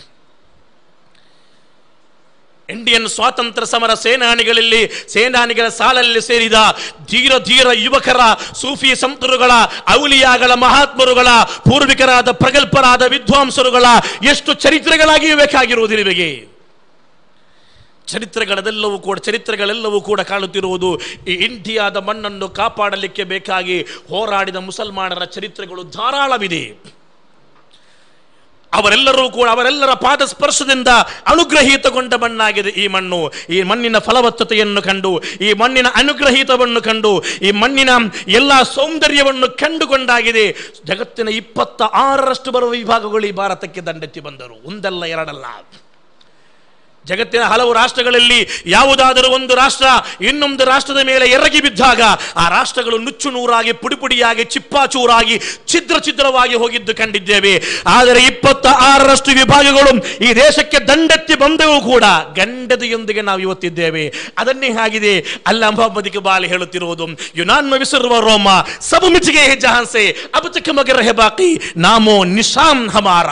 ಇಂಡಿಯನ್ ಸ್ವಾತಂತ್ರ್ಯ ಸಮರ ಸೇನಾನಿಗಳಲ್ಲಿ ಸೇನಾನಿಗಳ ಸಾಲಲ್ಲಿ ಸೇರಿದ ಧೀರ ಧೀರ ಯುವಕರ ಸೂಫಿ ಸಂತರುಗಳ ಔಲಿಯಾಗಳ ಮಹಾತ್ಮರುಗಳ ಪೂರ್ವಿಕರಾದ ಪ್ರಗಲ್ಭರಾದ ವಿದ್ವಾಂಸರುಗಳ ಎಷ್ಟು ಚರಿತ್ರೆಗಳಾಗಿ ಬೇಕಾಗಿರುವುದು ನಿಮಗೆ ಚರಿತ್ರೆಗಳೆಲ್ಲವೂ ಕೂಡ ಚರಿತ್ರೆಗಳೆಲ್ಲವೂ ಕೂಡ ಕಾಣುತ್ತಿರುವುದು ಈ ಇಂಡಿಯಾದ ಮಣ್ಣನ್ನು ಕಾಪಾಡಲಿಕ್ಕೆ ಬೇಕಾಗಿ ಹೋರಾಡಿದ ಮುಸಲ್ಮಾನರ ಚರಿತ್ರೆಗಳು ಧಾರಾಳವಿದೆ ಅವರೆಲ್ಲರೂ ಕೂಡ ಅವರೆಲ್ಲರ ಪಾದ ಸ್ಪರ್ಶದಿಂದ ಅನುಗ್ರಹೀತಗೊಂಡ ಮಣ್ಣಾಗಿದೆ ಈ ಮಣ್ಣು ಈ ಮಣ್ಣಿನ ಫಲವತ್ತತೆಯನ್ನು ಕಂಡು ಈ ಮಣ್ಣಿನ ಅನುಗ್ರಹೀತವನ್ನು ಕಂಡು ಈ ಮಣ್ಣಿನ ಎಲ್ಲ ಸೌಂದರ್ಯವನ್ನು ಕಂಡುಕೊಂಡಾಗಿದೆ ಜಗತ್ತಿನ ಇಪ್ಪತ್ತ ಆರರಷ್ಟು ಬರುವ ವಿಭಾಗಗಳು ಈ ಭಾರತಕ್ಕೆ ದಂಡೆತ್ತಿ ಬಂದರು ಒಂದಲ್ಲ ಎರಡಲ್ಲ ಜಗತ್ತಿನ ಹಲವು ರಾಷ್ಟ್ರಗಳಲ್ಲಿ ಯಾವುದಾದರೂ ಒಂದು ರಾಷ್ಟ್ರ ಇನ್ನೊಂದು ರಾಷ್ಟ್ರದ ಮೇಲೆ ಎರಗಿ ಬಿದ್ದಾಗ ಆ ರಾಷ್ಟ್ರಗಳು ನುಚ್ಚು ನೂರಾಗಿ ಪುಡಿ ಪುಡಿಯಾಗಿ ಚಿಪ್ಪಾಚೂರಾಗಿ ಛಿದ್ರ ಛಿದ್ರವಾಗಿ ಹೋಗಿದ್ದು ಕಂಡಿದ್ದೇವೆ ಆದರೆ ಇಪ್ಪತ್ತ ಆರರಷ್ಟು ವಿಭಾಗಗಳು ಈ ದೇಶಕ್ಕೆ ದಂಡೆತ್ತಿ ಬಂದವು ಕೂಡ ಗಂಡದೆಯೊಂದಿಗೆ ನಾವು ಇವತ್ತಿದ್ದೇವೆ ಅದನ್ನೇ ಆಗಿದೆ ಅಲ್ಲ ಮೊಹಮ್ಮದ್ ಇಕ್ಬಾಲ್ ಹೇಳುತ್ತಿರುವುದು ಯುನಾನ್ ವಿಸಿರುವ ರೋಮ ಸಬು ಮಿಚಿಗೆ ಜಹಾನ್ಸೆ ಅಬ್ ತಕ್ ಮಗರ್ ಹೆ ಬಾಕಿ ನಾಮೋ ನಿಶಾನ್ ಹಮಾರ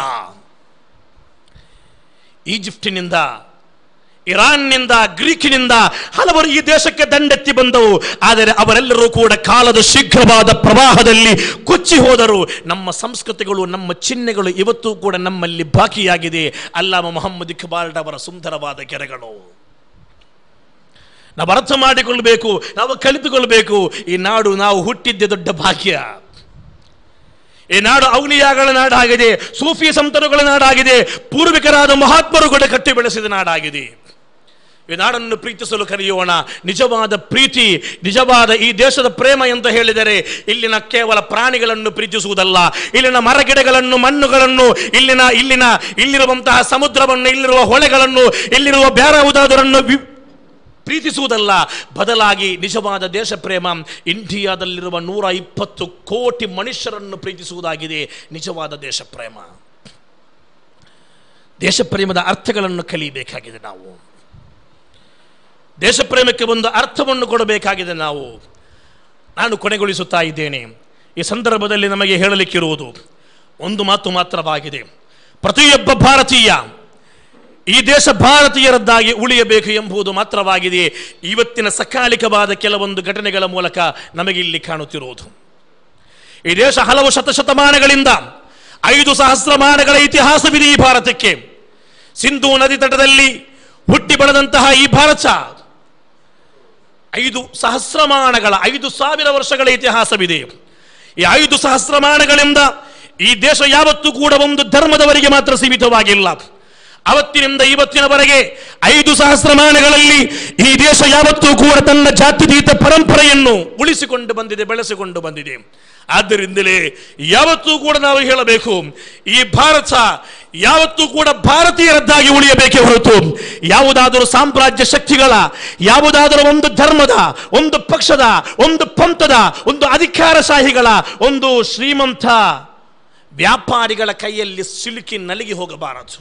ಈಜಿಪ್ಟಿನಿಂದ ಇರಾನ್ನಿಂದ ಗ್ರೀಕಿನಿಂದ ಹಲವರು ಈ ದೇಶಕ್ಕೆ ದಂಡೆತ್ತಿ ಬಂದವು ಆದರೆ ಅವರೆಲ್ಲರೂ ಕೂಡ ಕಾಲದ ಶೀಘ್ರವಾದ ಪ್ರವಾಹದಲ್ಲಿ ಕೊಚ್ಚಿ ಹೋದರು ನಮ್ಮ ಸಂಸ್ಕೃತಿಗಳು ನಮ್ಮ ಚಿಹ್ನೆಗಳು ಇವತ್ತೂ ಕೂಡ ನಮ್ಮಲ್ಲಿ ಬಾಕಿಯಾಗಿದೆ ಅಲ್ಲಾಮ ಮೊಹಮ್ಮದ್ ಇಕ್ಬಾಲ್ ಅವರ ಸುಂದರವಾದ ಕೆರೆಗಳು ನಾವು ಅರ್ಥ ಮಾಡಿಕೊಳ್ಬೇಕು ನಾವು ಕಲಿತುಕೊಳ್ಬೇಕು ಈ ನಾಡು ನಾವು ಹುಟ್ಟಿದ್ದೆ ದೊಡ್ಡ ಭಾಗ್ಯ ಈ ನಾಡು ಔಲಿಯಾಗಳ ನಾಡಾಗಿದೆ ಸೂಫಿ ಸಂತರುಗಳ ನಾಡಾಗಿದೆ ಪೂರ್ವಿಕರಾದ ಮಹಾತ್ಮರು ಕೂಡ ಕಟ್ಟಿ ಬೆಳೆಸಿದ ನಾಡಾಗಿದೆ ಈ ನಾಡನ್ನು ಪ್ರೀತಿಸಲು ಕರೆಯೋಣ ನಿಜವಾದ ಪ್ರೀತಿ ನಿಜವಾದ ಈ ದೇಶದ ಪ್ರೇಮ ಅಂತ ಹೇಳಿದರೆ ಇಲ್ಲಿನ ಕೇವಲ ಪ್ರಾಣಿಗಳನ್ನು ಪ್ರೀತಿಸುವುದಲ್ಲ ಇಲ್ಲಿನ ಮರಗಿಡಗಳನ್ನು ಮಣ್ಣುಗಳನ್ನು ಇಲ್ಲಿನ ಇಲ್ಲಿನ ಇಲ್ಲಿರುವಂತಹ ಸಮುದ್ರವನ್ನು ಇಲ್ಲಿರುವ ಹೊಳೆಗಳನ್ನು ಇಲ್ಲಿರುವ ಬೇರಾವುದಾದರನ್ನು ವಿ- ಪ್ರೀತಿಸುವುದಲ್ಲ ಬದಲಾಗಿ ನಿಜವಾದ ದೇಶ ಪ್ರೇಮ ಇಂಡಿಯಾದಲ್ಲಿರುವ ನೂರ ಇಪ್ಪತ್ತು ಕೋಟಿ ಮನುಷ್ಯರನ್ನು ಪ್ರೀತಿಸುವುದಾಗಿದೆ ನಿಜವಾದ ದೇಶ ಪ್ರೇಮ ದೇಶ ಪ್ರೇಮದ ಅರ್ಥಗಳನ್ನು ಕಲಿಯಬೇಕಾಗಿದೆ ನಾವು ದೇಶ ಪ್ರೇಮಕ್ಕೆ ಒಂದು ಅರ್ಥವನ್ನು ಕೊಡಬೇಕಾಗಿದೆ ನಾವು ನಾನು ಕೊನೆಗೊಳಿಸುತ್ತಾ ಇದ್ದೇನೆ ಈ ಸಂದರ್ಭದಲ್ಲಿ ನಮಗೆ ಹೇಳಲಿಕ್ಕಿರುವುದು ಒಂದು ಮಾತು ಮಾತ್ರವಾಗಿದೆ ಪ್ರತಿಯೊಬ್ಬ ಭಾರತೀಯ ಈ ದೇಶ ಭಾರತೀಯರದ್ದಾಗಿ ಉಳಿಯಬೇಕು ಎಂಬುದು ಮಾತ್ರವಾಗಿದೆ ಇವತ್ತಿನ ಸಕಾಲಿಕವಾದ ಕೆಲವೊಂದು ಘಟನೆಗಳ ಮೂಲಕ ನಮಗೆ ಇಲ್ಲಿ ಕಾಣುತ್ತಿರುವುದು ಈ ದೇಶ ಹಲವು ಶತಶತಮಾನಗಳಿಂದ ಐದು ಸಹಸ್ರಮಾನಗಳ ಇತಿಹಾಸವಿದೆ ಈ ಭಾರತಕ್ಕೆ ಸಿಂಧೂ ನದಿ ತಟದಲ್ಲಿ ಹುಟ್ಟಿ ಬೆಳೆದಂತಹ ಈ ಭಾರತ ಐದು ಸಹಸ್ರಮಾನಗಳ ಐದು ಸಾವಿರ ವರ್ಷಗಳ ಇತಿಹಾಸವಿದೆ ಈ ಐದು ಸಹಸ್ರಮಾನಗಳಿಂದ ಈ ದೇಶ ಯಾವತ್ತೂ ಕೂಡ ಒಂದು ಧರ್ಮದವರಿಗೆ ಮಾತ್ರ ಸೀಮಿತವಾಗಿಲ್ಲ ಅವತ್ತಿನಿಂದ ಇವತ್ತಿನವರೆಗೆ ಐದು ಸಹಸ್ರಮಾನಗಳಲ್ಲಿ ಈ ದೇಶ ಯಾವತ್ತೂ ಕೂಡ ತನ್ನ ಜಾತ್ಯತೀತ ಪರಂಪರೆಯನ್ನು ಉಳಿಸಿಕೊಂಡು ಬಂದಿದೆ ಬೆಳೆಸಿಕೊಂಡು ಬಂದಿದೆ ಆದ್ದರಿಂದಲೇ ಯಾವತ್ತೂ ಕೂಡ ನಾವು ಹೇಳಬೇಕು ಈ ಭಾರತ ಯಾವತ್ತೂ ಕೂಡ ಭಾರತೀಯರದ್ದಾಗಿ ಉಳಿಯಬೇಕೇ ಹೊರತು ಯಾವುದಾದರೂ ಸಾಮ್ರಾಜ್ಯ ಶಕ್ತಿಗಳ ಯಾವುದಾದರೂ ಒಂದು ಧರ್ಮದ ಒಂದು ಪಕ್ಷದ ಒಂದು ಪಂಥದ ಒಂದು ಅಧಿಕಾರಶಾಹಿಗಳ ಒಂದು ಶ್ರೀಮಂತ ವ್ಯಾಪಾರಿಗಳ ಕೈಯಲ್ಲಿ ಸಿಲುಕಿ ನಲಿಗಿ ಹೋಗಬಾರದು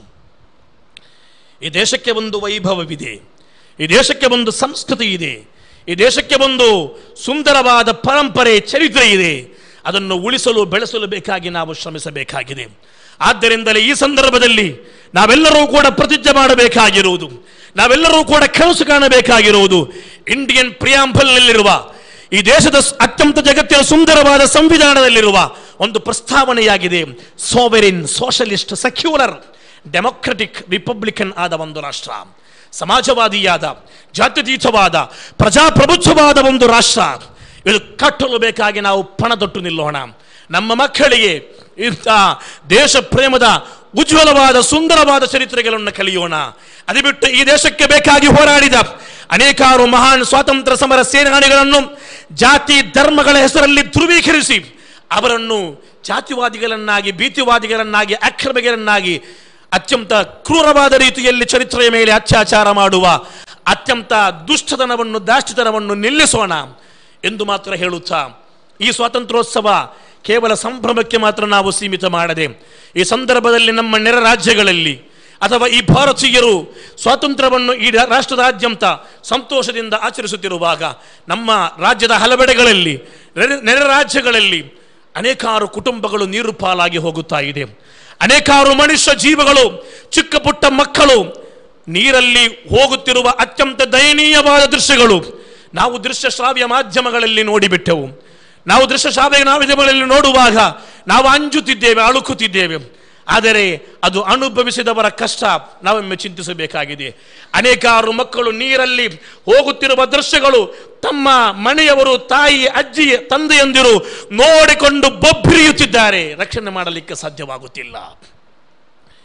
ಈ ದೇಶಕ್ಕೆ ಒಂದು ವೈಭವವಿದೆ ಈ ದೇಶಕ್ಕೆ ಒಂದು ಸಂಸ್ಕೃತಿ ಇದೆ ಈ ದೇಶಕ್ಕೆ ಒಂದು ಸುಂದರವಾದ ಪರಂಪರೆ ಚರಿತ್ರೆ ಇದೆ ಅದನ್ನು ಉಳಿಸಲು ಬೆಳೆಸಲು ಬೇಕಾಗಿ ನಾವು ಶ್ರಮಿಸಬೇಕಾಗಿದೆ ಆದ್ದರಿಂದಲೇ ಈ ಸಂದರ್ಭದಲ್ಲಿ ನಾವೆಲ್ಲರೂ ಕೂಡ ಪ್ರತಿಜ್ಞೆ ಮಾಡಬೇಕಾಗಿರುವುದು ನಾವೆಲ್ಲರೂ ಕೂಡ ಕನಸು ಕಾಣಬೇಕಾಗಿರುವುದು ಇಂಡಿಯನ್ ಪ್ರಿಯಾಂಬಲ್ನಲ್ಲಿರುವ ಈ ದೇಶದ ಸ್- ಅತ್ಯಂತ ಜಗತ್ತಿನ ಸುಂದರವಾದ ಸಂವಿಧಾನದಲ್ಲಿರುವ ಒಂದು ಪ್ರಸ್ತಾವನೆಯಾಗಿದೆ sovereign socialist secular democratic republican ಆದ ಒಂದು ರಾಷ್ಟ್ರ ಸಮಾಜವಾದಿಯಾದ ಜಾತ್ಯತೀತವಾದ ಪ್ರಜಾಪ್ರಭುತ್ವವಾದ ಒಂದು ರಾಷ್ಟ್ರ ಇದು ಕಟ್ಟಲು ಬೇಕಾಗಿ ನಾವು ಪಣದೊಟ್ಟು ನಿಲ್ಲೋಣ ನಮ್ಮ ಮಕ್ಕಳಿಗೆ ಇಂಥ ದೇಶ ಪ್ರೇಮದ ಉಜ್ವಲವಾದ ಸುಂದರವಾದ ಚರಿತ್ರೆಗಳನ್ನು ಕಲಿಯೋಣ ಅದು ಬಿಟ್ಟು ಈ ದೇಶಕ್ಕೆ ಬೇಕಾಗಿ ಹೋರಾಡಿದ ಅನೇಕಾರು ಮಹಾನ್ ಸ್ವಾತಂತ್ರ್ಯ ಸಮರ ಸೇನಾನಿಗಳನ್ನು ಜಾತಿ ಧರ್ಮಗಳ ಹೆಸರಲ್ಲಿ ಧ್ರುವೀಕರಿಸಿ ಅವರನ್ನು ಜಾತಿವಾದಿಗಳನ್ನಾಗಿ ಭೀತಿವಾದಿಗಳನ್ನಾಗಿ ಅಕ್ರಮಿಗಳನ್ನಾಗಿ ಅತ್ಯಂತ ಕ್ರೂರವಾದ ರೀತಿಯಲ್ಲಿ ಚರಿತ್ರೆಯ ಮೇಲೆ ಅತ್ಯಾಚಾರ ಮಾಡುವ ಅತ್ಯಂತ ದುಷ್ಟತನವನ್ನು ದಾಷ್ಟಿತನವನ್ನು ನಿಲ್ಲಿಸೋಣ ಎಂದು ಮಾತ್ರ ಹೇಳುತ್ತಾ ಈ ಸ್ವಾತಂತ್ರ್ಯೋತ್ಸವ ಕೇವಲ ಸಂಭ್ರಮಕ್ಕೆ ಮಾತ್ರ ನಾವು ಸೀಮಿತ ಮಾಡದೆ ಈ ಸಂದರ್ಭದಲ್ಲಿ ನಮ್ಮ ನೆರೆ ರಾಜ್ಯಗಳಲ್ಲಿ ಅಥವಾ ಈ ಭಾರತೀಯರು ಸ್ವಾತಂತ್ರ್ಯವನ್ನು ಈ ರಾ- ರಾಷ್ಟ್ರದಾದ್ಯಂತ ಸಂತೋಷದಿಂದ ಆಚರಿಸುತ್ತಿರುವಾಗ ನಮ್ಮ ರಾಜ್ಯದ ಹಲವೆಡೆಗಳಲ್ಲಿ ನೆರೆ ನೆರೆ ರಾಜ್ಯಗಳಲ್ಲಿ ಅನೇಕಾರು ಕುಟುಂಬಗಳು ನೀರು ಪಾಲಾಗಿ ಹೋಗುತ್ತಾ ಇದೆ ಅನೇಕಾರು ಮನುಷ್ಯ ಜೀವಗಳು ಚಿಕ್ಕ ಪುಟ್ಟ ಮಕ್ಕಳು ನೀರಲ್ಲಿ ಹೋಗುತ್ತಿರುವ ಅತ್ಯಂತ ದಯನೀಯವಾದ ದೃಶ್ಯಗಳು ನಾವು ದೃಶ್ಯ ಶ್ರಾವ್ಯ ಮಾಧ್ಯಮಗಳಲ್ಲಿ ನೋಡಿಬಿಟ್ಟೆವು ನಾವು ದೃಶ್ಯ ಶ್ರಾವ್ಯ ಮಾಧ್ಯಮಗಳಲ್ಲಿ ನೋಡುವಾಗ ನಾವು ಅಂಜುತ್ತಿದ್ದೇವೆ ಅಳುಕುತ್ತಿದ್ದೇವೆ ಆದರೆ ಅದು ಅನುಭವಿಸಿದವರ ಕಷ್ಟ ನಾವೊಮ್ಮೆ ಚಿಂತಿಸಬೇಕಾಗಿದೆ ಅನೇಕಾರು ಮಕ್ಕಳು ನೀರಲ್ಲಿ ಹೋಗುತ್ತಿರುವ ದೃಶ್ಯಗಳು ತಮ್ಮ ಮನೆಯವರು ತಾಯಿ ಅಜ್ಜಿ ತಂದೆಯಂದಿರು ನೋಡಿಕೊಂಡು ಬೊಬ್ಬಿರಿಯುತ್ತಿದ್ದಾರೆ ರಕ್ಷಣೆ ಮಾಡಲಿಕ್ಕೆ ಸಾಧ್ಯವಾಗುತ್ತಿಲ್ಲ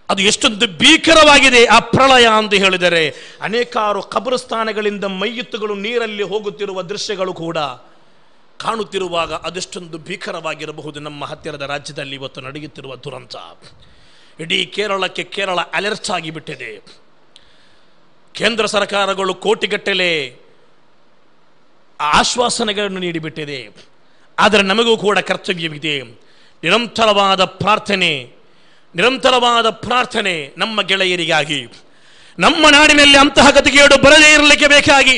ಅದು ಎಷ್ಟೊಂದು ಭೀಕರವಾಗಿದೆ ಆ ಪ್ರಳಯ ಅಂತ ಹೇಳಿದರೆ ಅನೇಕಾರು ಕಬರಸ್ಥಾನಗಳಿಂದ ಮೈಯುತ್ತುಗಳು ನೀರಲ್ಲಿ ಹೋಗುತ್ತಿರುವ ದೃಶ್ಯಗಳು ಕೂಡ ಕಾಣುತ್ತಿರುವಾಗ ಅದೆಷ್ಟೊಂದು ಭೀಕರವಾಗಿರಬಹುದು ನಮ್ಮ ಹತ್ತಿರದ ರಾಜ್ಯದಲ್ಲಿ ಇವತ್ತು ನಡೆಯುತ್ತಿರುವ ದುರಂತ ಇಡೀ ಕೇರಳಕ್ಕೆ ಕೇರಳ ಅಲರ್ಟ್ ಆಗಿಬಿಟ್ಟಿದೆ ಕೇಂದ್ರ ಸರ್ಕಾರಗಳು ಕೋಟಿಗಟ್ಟಲೆ ಆಶ್ವಾಸನೆಗಳನ್ನು ನೀಡಿಬಿಟ್ಟಿದೆ ಆದರೆ ನಮಗೂ ಕೂಡ ಕರ್ತವ್ಯವಿದೆ ನಿರಂತರವಾದ ಪ್ರಾರ್ಥನೆ ನಿರಂತರವಾದ ಪ್ರಾರ್ಥನೆ ನಮ್ಮ ಗೆಳೆಯರಿಗಾಗಿ ನಮ್ಮ ನಾಡಿನಲ್ಲಿ ಅಂತಹ ಗತಿಗೇಡು ಬರದೇ ಇರಲಿಕ್ಕೆ ಬೇಕಾಗಿ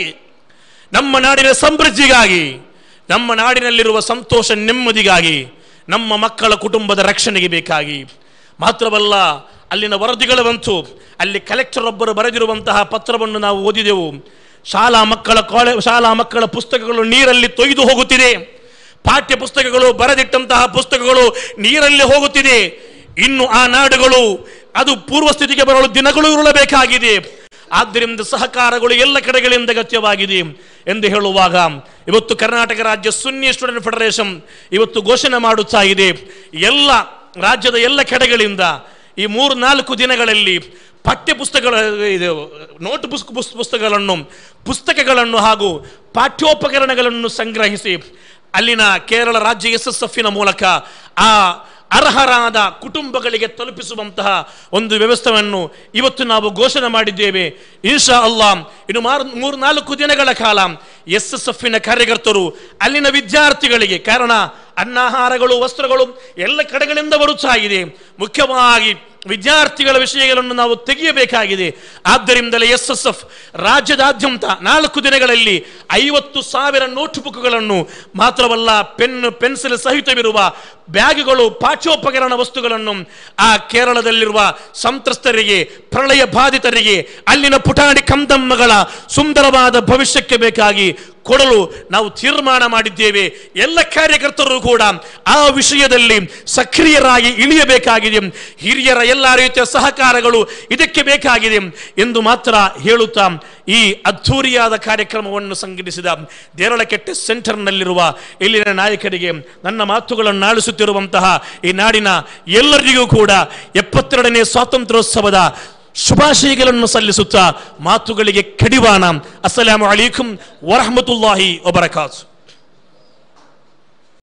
ನಮ್ಮ ನಾಡಿನ ಸಮೃದ್ಧಿಗಾಗಿ ನಮ್ಮ ನಾಡಿನಲ್ಲಿರುವ ಸಂತೋಷ ನೆಮ್ಮದಿಗಾಗಿ ನಮ್ಮ ಮಕ್ಕಳ ಕುಟುಂಬದ ರಕ್ಷಣೆಗೆ ಬೇಕಾಗಿ ಮಾತ್ರವಲ್ಲ ಅಲ್ಲಿನ ವರದಿಗಳು ಬಂತು ಅಲ್ಲಿ ಕಲೆಕ್ಟರ್ ಒಬ್ಬರು ಬರೆದಿರುವಂತಹ ಪತ್ರವನ್ನು ನಾವು ಓದಿದೆವು ಶಾಲಾ ಮಕ್ಕಳ ಕಾಲೆ ಶಾಲಾ ಮಕ್ಕಳ ಪುಸ್ತಕಗಳು ನೀರಲ್ಲಿ ತೊಯ್ದು ಹೋಗುತ್ತಿದೆ ಪಾಠ್ಯ ಪುಸ್ತಕಗಳು ಬರೆದಿಟ್ಟಂತಹ ಪುಸ್ತಕಗಳು ನೀರಲ್ಲಿ ಹೋಗುತ್ತಿದೆ ಇನ್ನು ಆ ನಾಡುಗಳು ಅದು ಪೂರ್ವ ಸ್ಥಿತಿಗೆ ಬರಲು ದಿನಗಳು ಇರಲೇಬೇಕಾಗಿದೆ ಆದ್ದರಿಂದ ಸಹಕಾರಗಳು ಎಲ್ಲ ಕಡೆಗಳಿಂದ ಅಗತ್ಯವಾಗಿದೆ ಎಂದು ಹೇಳುವಾಗ ಇವತ್ತು ಕರ್ನಾಟಕ ರಾಜ್ಯ ಸುನ್ನಿ ಸ್ಟೂಡೆಂಟ್ ಫೆಡರೇಷನ್ ಇವತ್ತು ಘೋಷಣೆ ಮಾಡುತ್ತಾ ಇದೆ ಎಲ್ಲ ರಾಜ್ಯದ ಎಲ್ಲ ಕಡೆಗಳಿಂದ ಈ ಮೂರು ನಾಲ್ಕು ದಿನಗಳಲ್ಲಿ ಪಠ್ಯ ಪುಸ್ತಕಗಳ ಇದು ನೋಟ್ ಪುಸ್ತಕ ಪುಸ್- ಪುಸ್ತಕಗಳನ್ನು ಪುಸ್ತಕಗಳನ್ನು ಹಾಗೂ ಪಾಠ್ಯೋಪಕರಣಗಳನ್ನು ಸಂಗ್ರಹಿಸಿ ಅಲ್ಲಿನ ಕೇರಳ ರಾಜ್ಯ ಎಸ್ ಎಸ್ ಎಫ್ನ ಮೂಲಕ ಆ ಅರ್ಹರಾದ ಕುಟುಂಬಗಳಿಗೆ ತಲುಪಿಸುವಂತಹ ಒಂದು ವ್ಯವಸ್ಥೆಯನ್ನು ಇವತ್ತು ನಾವು ಘೋಷಣೆ ಮಾಡಿದ್ದೇವೆ ಇನ್ಶಾ ಅಲ್ಲಾ ಇನ್ನು ಮಾರು ಮೂರು ನಾಲ್ಕು ದಿನಗಳ ಕಾಲ ಎಸ್ ಎಸ್ ಎಫ್ನ ಕಾರ್ಯಕರ್ತರು ಅಲ್ಲಿನ ವಿದ್ಯಾರ್ಥಿಗಳಿಗೆ ಕಾರಣ ಅನ್ನಾಹಾರಗಳು ವಸ್ತ್ರಗಳು ಎಲ್ಲ ಕಡೆಗಳಿಂದ ಬರುತ್ತಾ ಇದೆ ಮುಖ್ಯವಾಗಿ ವಿದ್ಯಾರ್ಥಿಗಳ ವಿಷಯಗಳನ್ನು ನಾವು ತೆಗೆಯಬೇಕಾಗಿದೆ ಆದ್ದರಿಂದಲೇ ಎಸ್ ಎಸ್ ಎಫ್ ರಾಜ್ಯದಾದ್ಯಂತ ನಾಲ್ಕು ದಿನಗಳಲ್ಲಿ ಐವತ್ತು ಸಾವಿರ ನೋಟ್ ಬುಕ್ಗಳನ್ನು ಮಾತ್ರವಲ್ಲ ಪೆನ್ ಪೆನ್ಸಿಲ್ ಸಹಿತವಿರುವ ಬ್ಯಾಗ್ಗಳು ಪಾಠ್ಯೋಪಕರಣ ವಸ್ತುಗಳನ್ನು ಆ ಕೇರಳದಲ್ಲಿರುವ ಸಂತ್ರಸ್ತರಿಗೆ ಪ್ರಳಯ ಬಾಧಿತರಿಗೆ ಅಲ್ಲಿನ ಪುಟಾಣಿ ಕಂದಮ್ಮಗಳ ಸುಂದರವಾದ ಭವಿಷ್ಯಕ್ಕೆ ಬೇಕಾಗಿ ಕೊಡಲು ನಾವು ತೀರ್ಮಾನ ಮಾಡಿದ್ದೇವೆ ಎಲ್ಲ ಕಾರ್ಯಕರ್ತರು ಕೂಡ ಆ ವಿಷಯದಲ್ಲಿ ಸಕ್ರಿಯರಾಗಿ ಇಳಿಯಬೇಕಾಗಿದೆ ಹಿರಿಯರ ಎಲ್ಲ ರೀತಿಯ ಸಹಕಾರಗಳು ಇದಕ್ಕೆ ಬೇಕಾಗಿದೆ ಎಂದು ಮಾತ್ರ ಹೇಳುತ್ತಾ ಈ ಅದ್ಧೂರಿಯಾದ ಕಾರ್ಯಕ್ರಮವನ್ನು ಸಂಘಟಿಸಿದ ದೇರಳಕೆಟ್ಟೆ ಸೆಂಟರ್ನಲ್ಲಿರುವ ಇಲ್ಲಿನ ನಾಯಕರಿಗೆ ನನ್ನ ಮಾತುಗಳನ್ನು ಆಲಿಸುತ್ತಿರುವಂತಹ ಈ ನಾಡಿನ ಎಲ್ಲರಿಗೂ ಕೂಡ ಎಪ್ಪತ್ತೆರಡನೇ ಸ್ವಾತಂತ್ರ್ಯೋತ್ಸವದ ಶುಭಾಶಯಗಳನ್ನು ಸಲ್ಲಿಸುತ್ತಾ ಮಾತುಗಳಿಗೆ ಕಡಿವಾಣ ಅಸ್ಸಲಾಮು ಅಲೈಕುಂ ವರಹಮತುಲ್ಲಾಹಿ ವಬರಕಾತು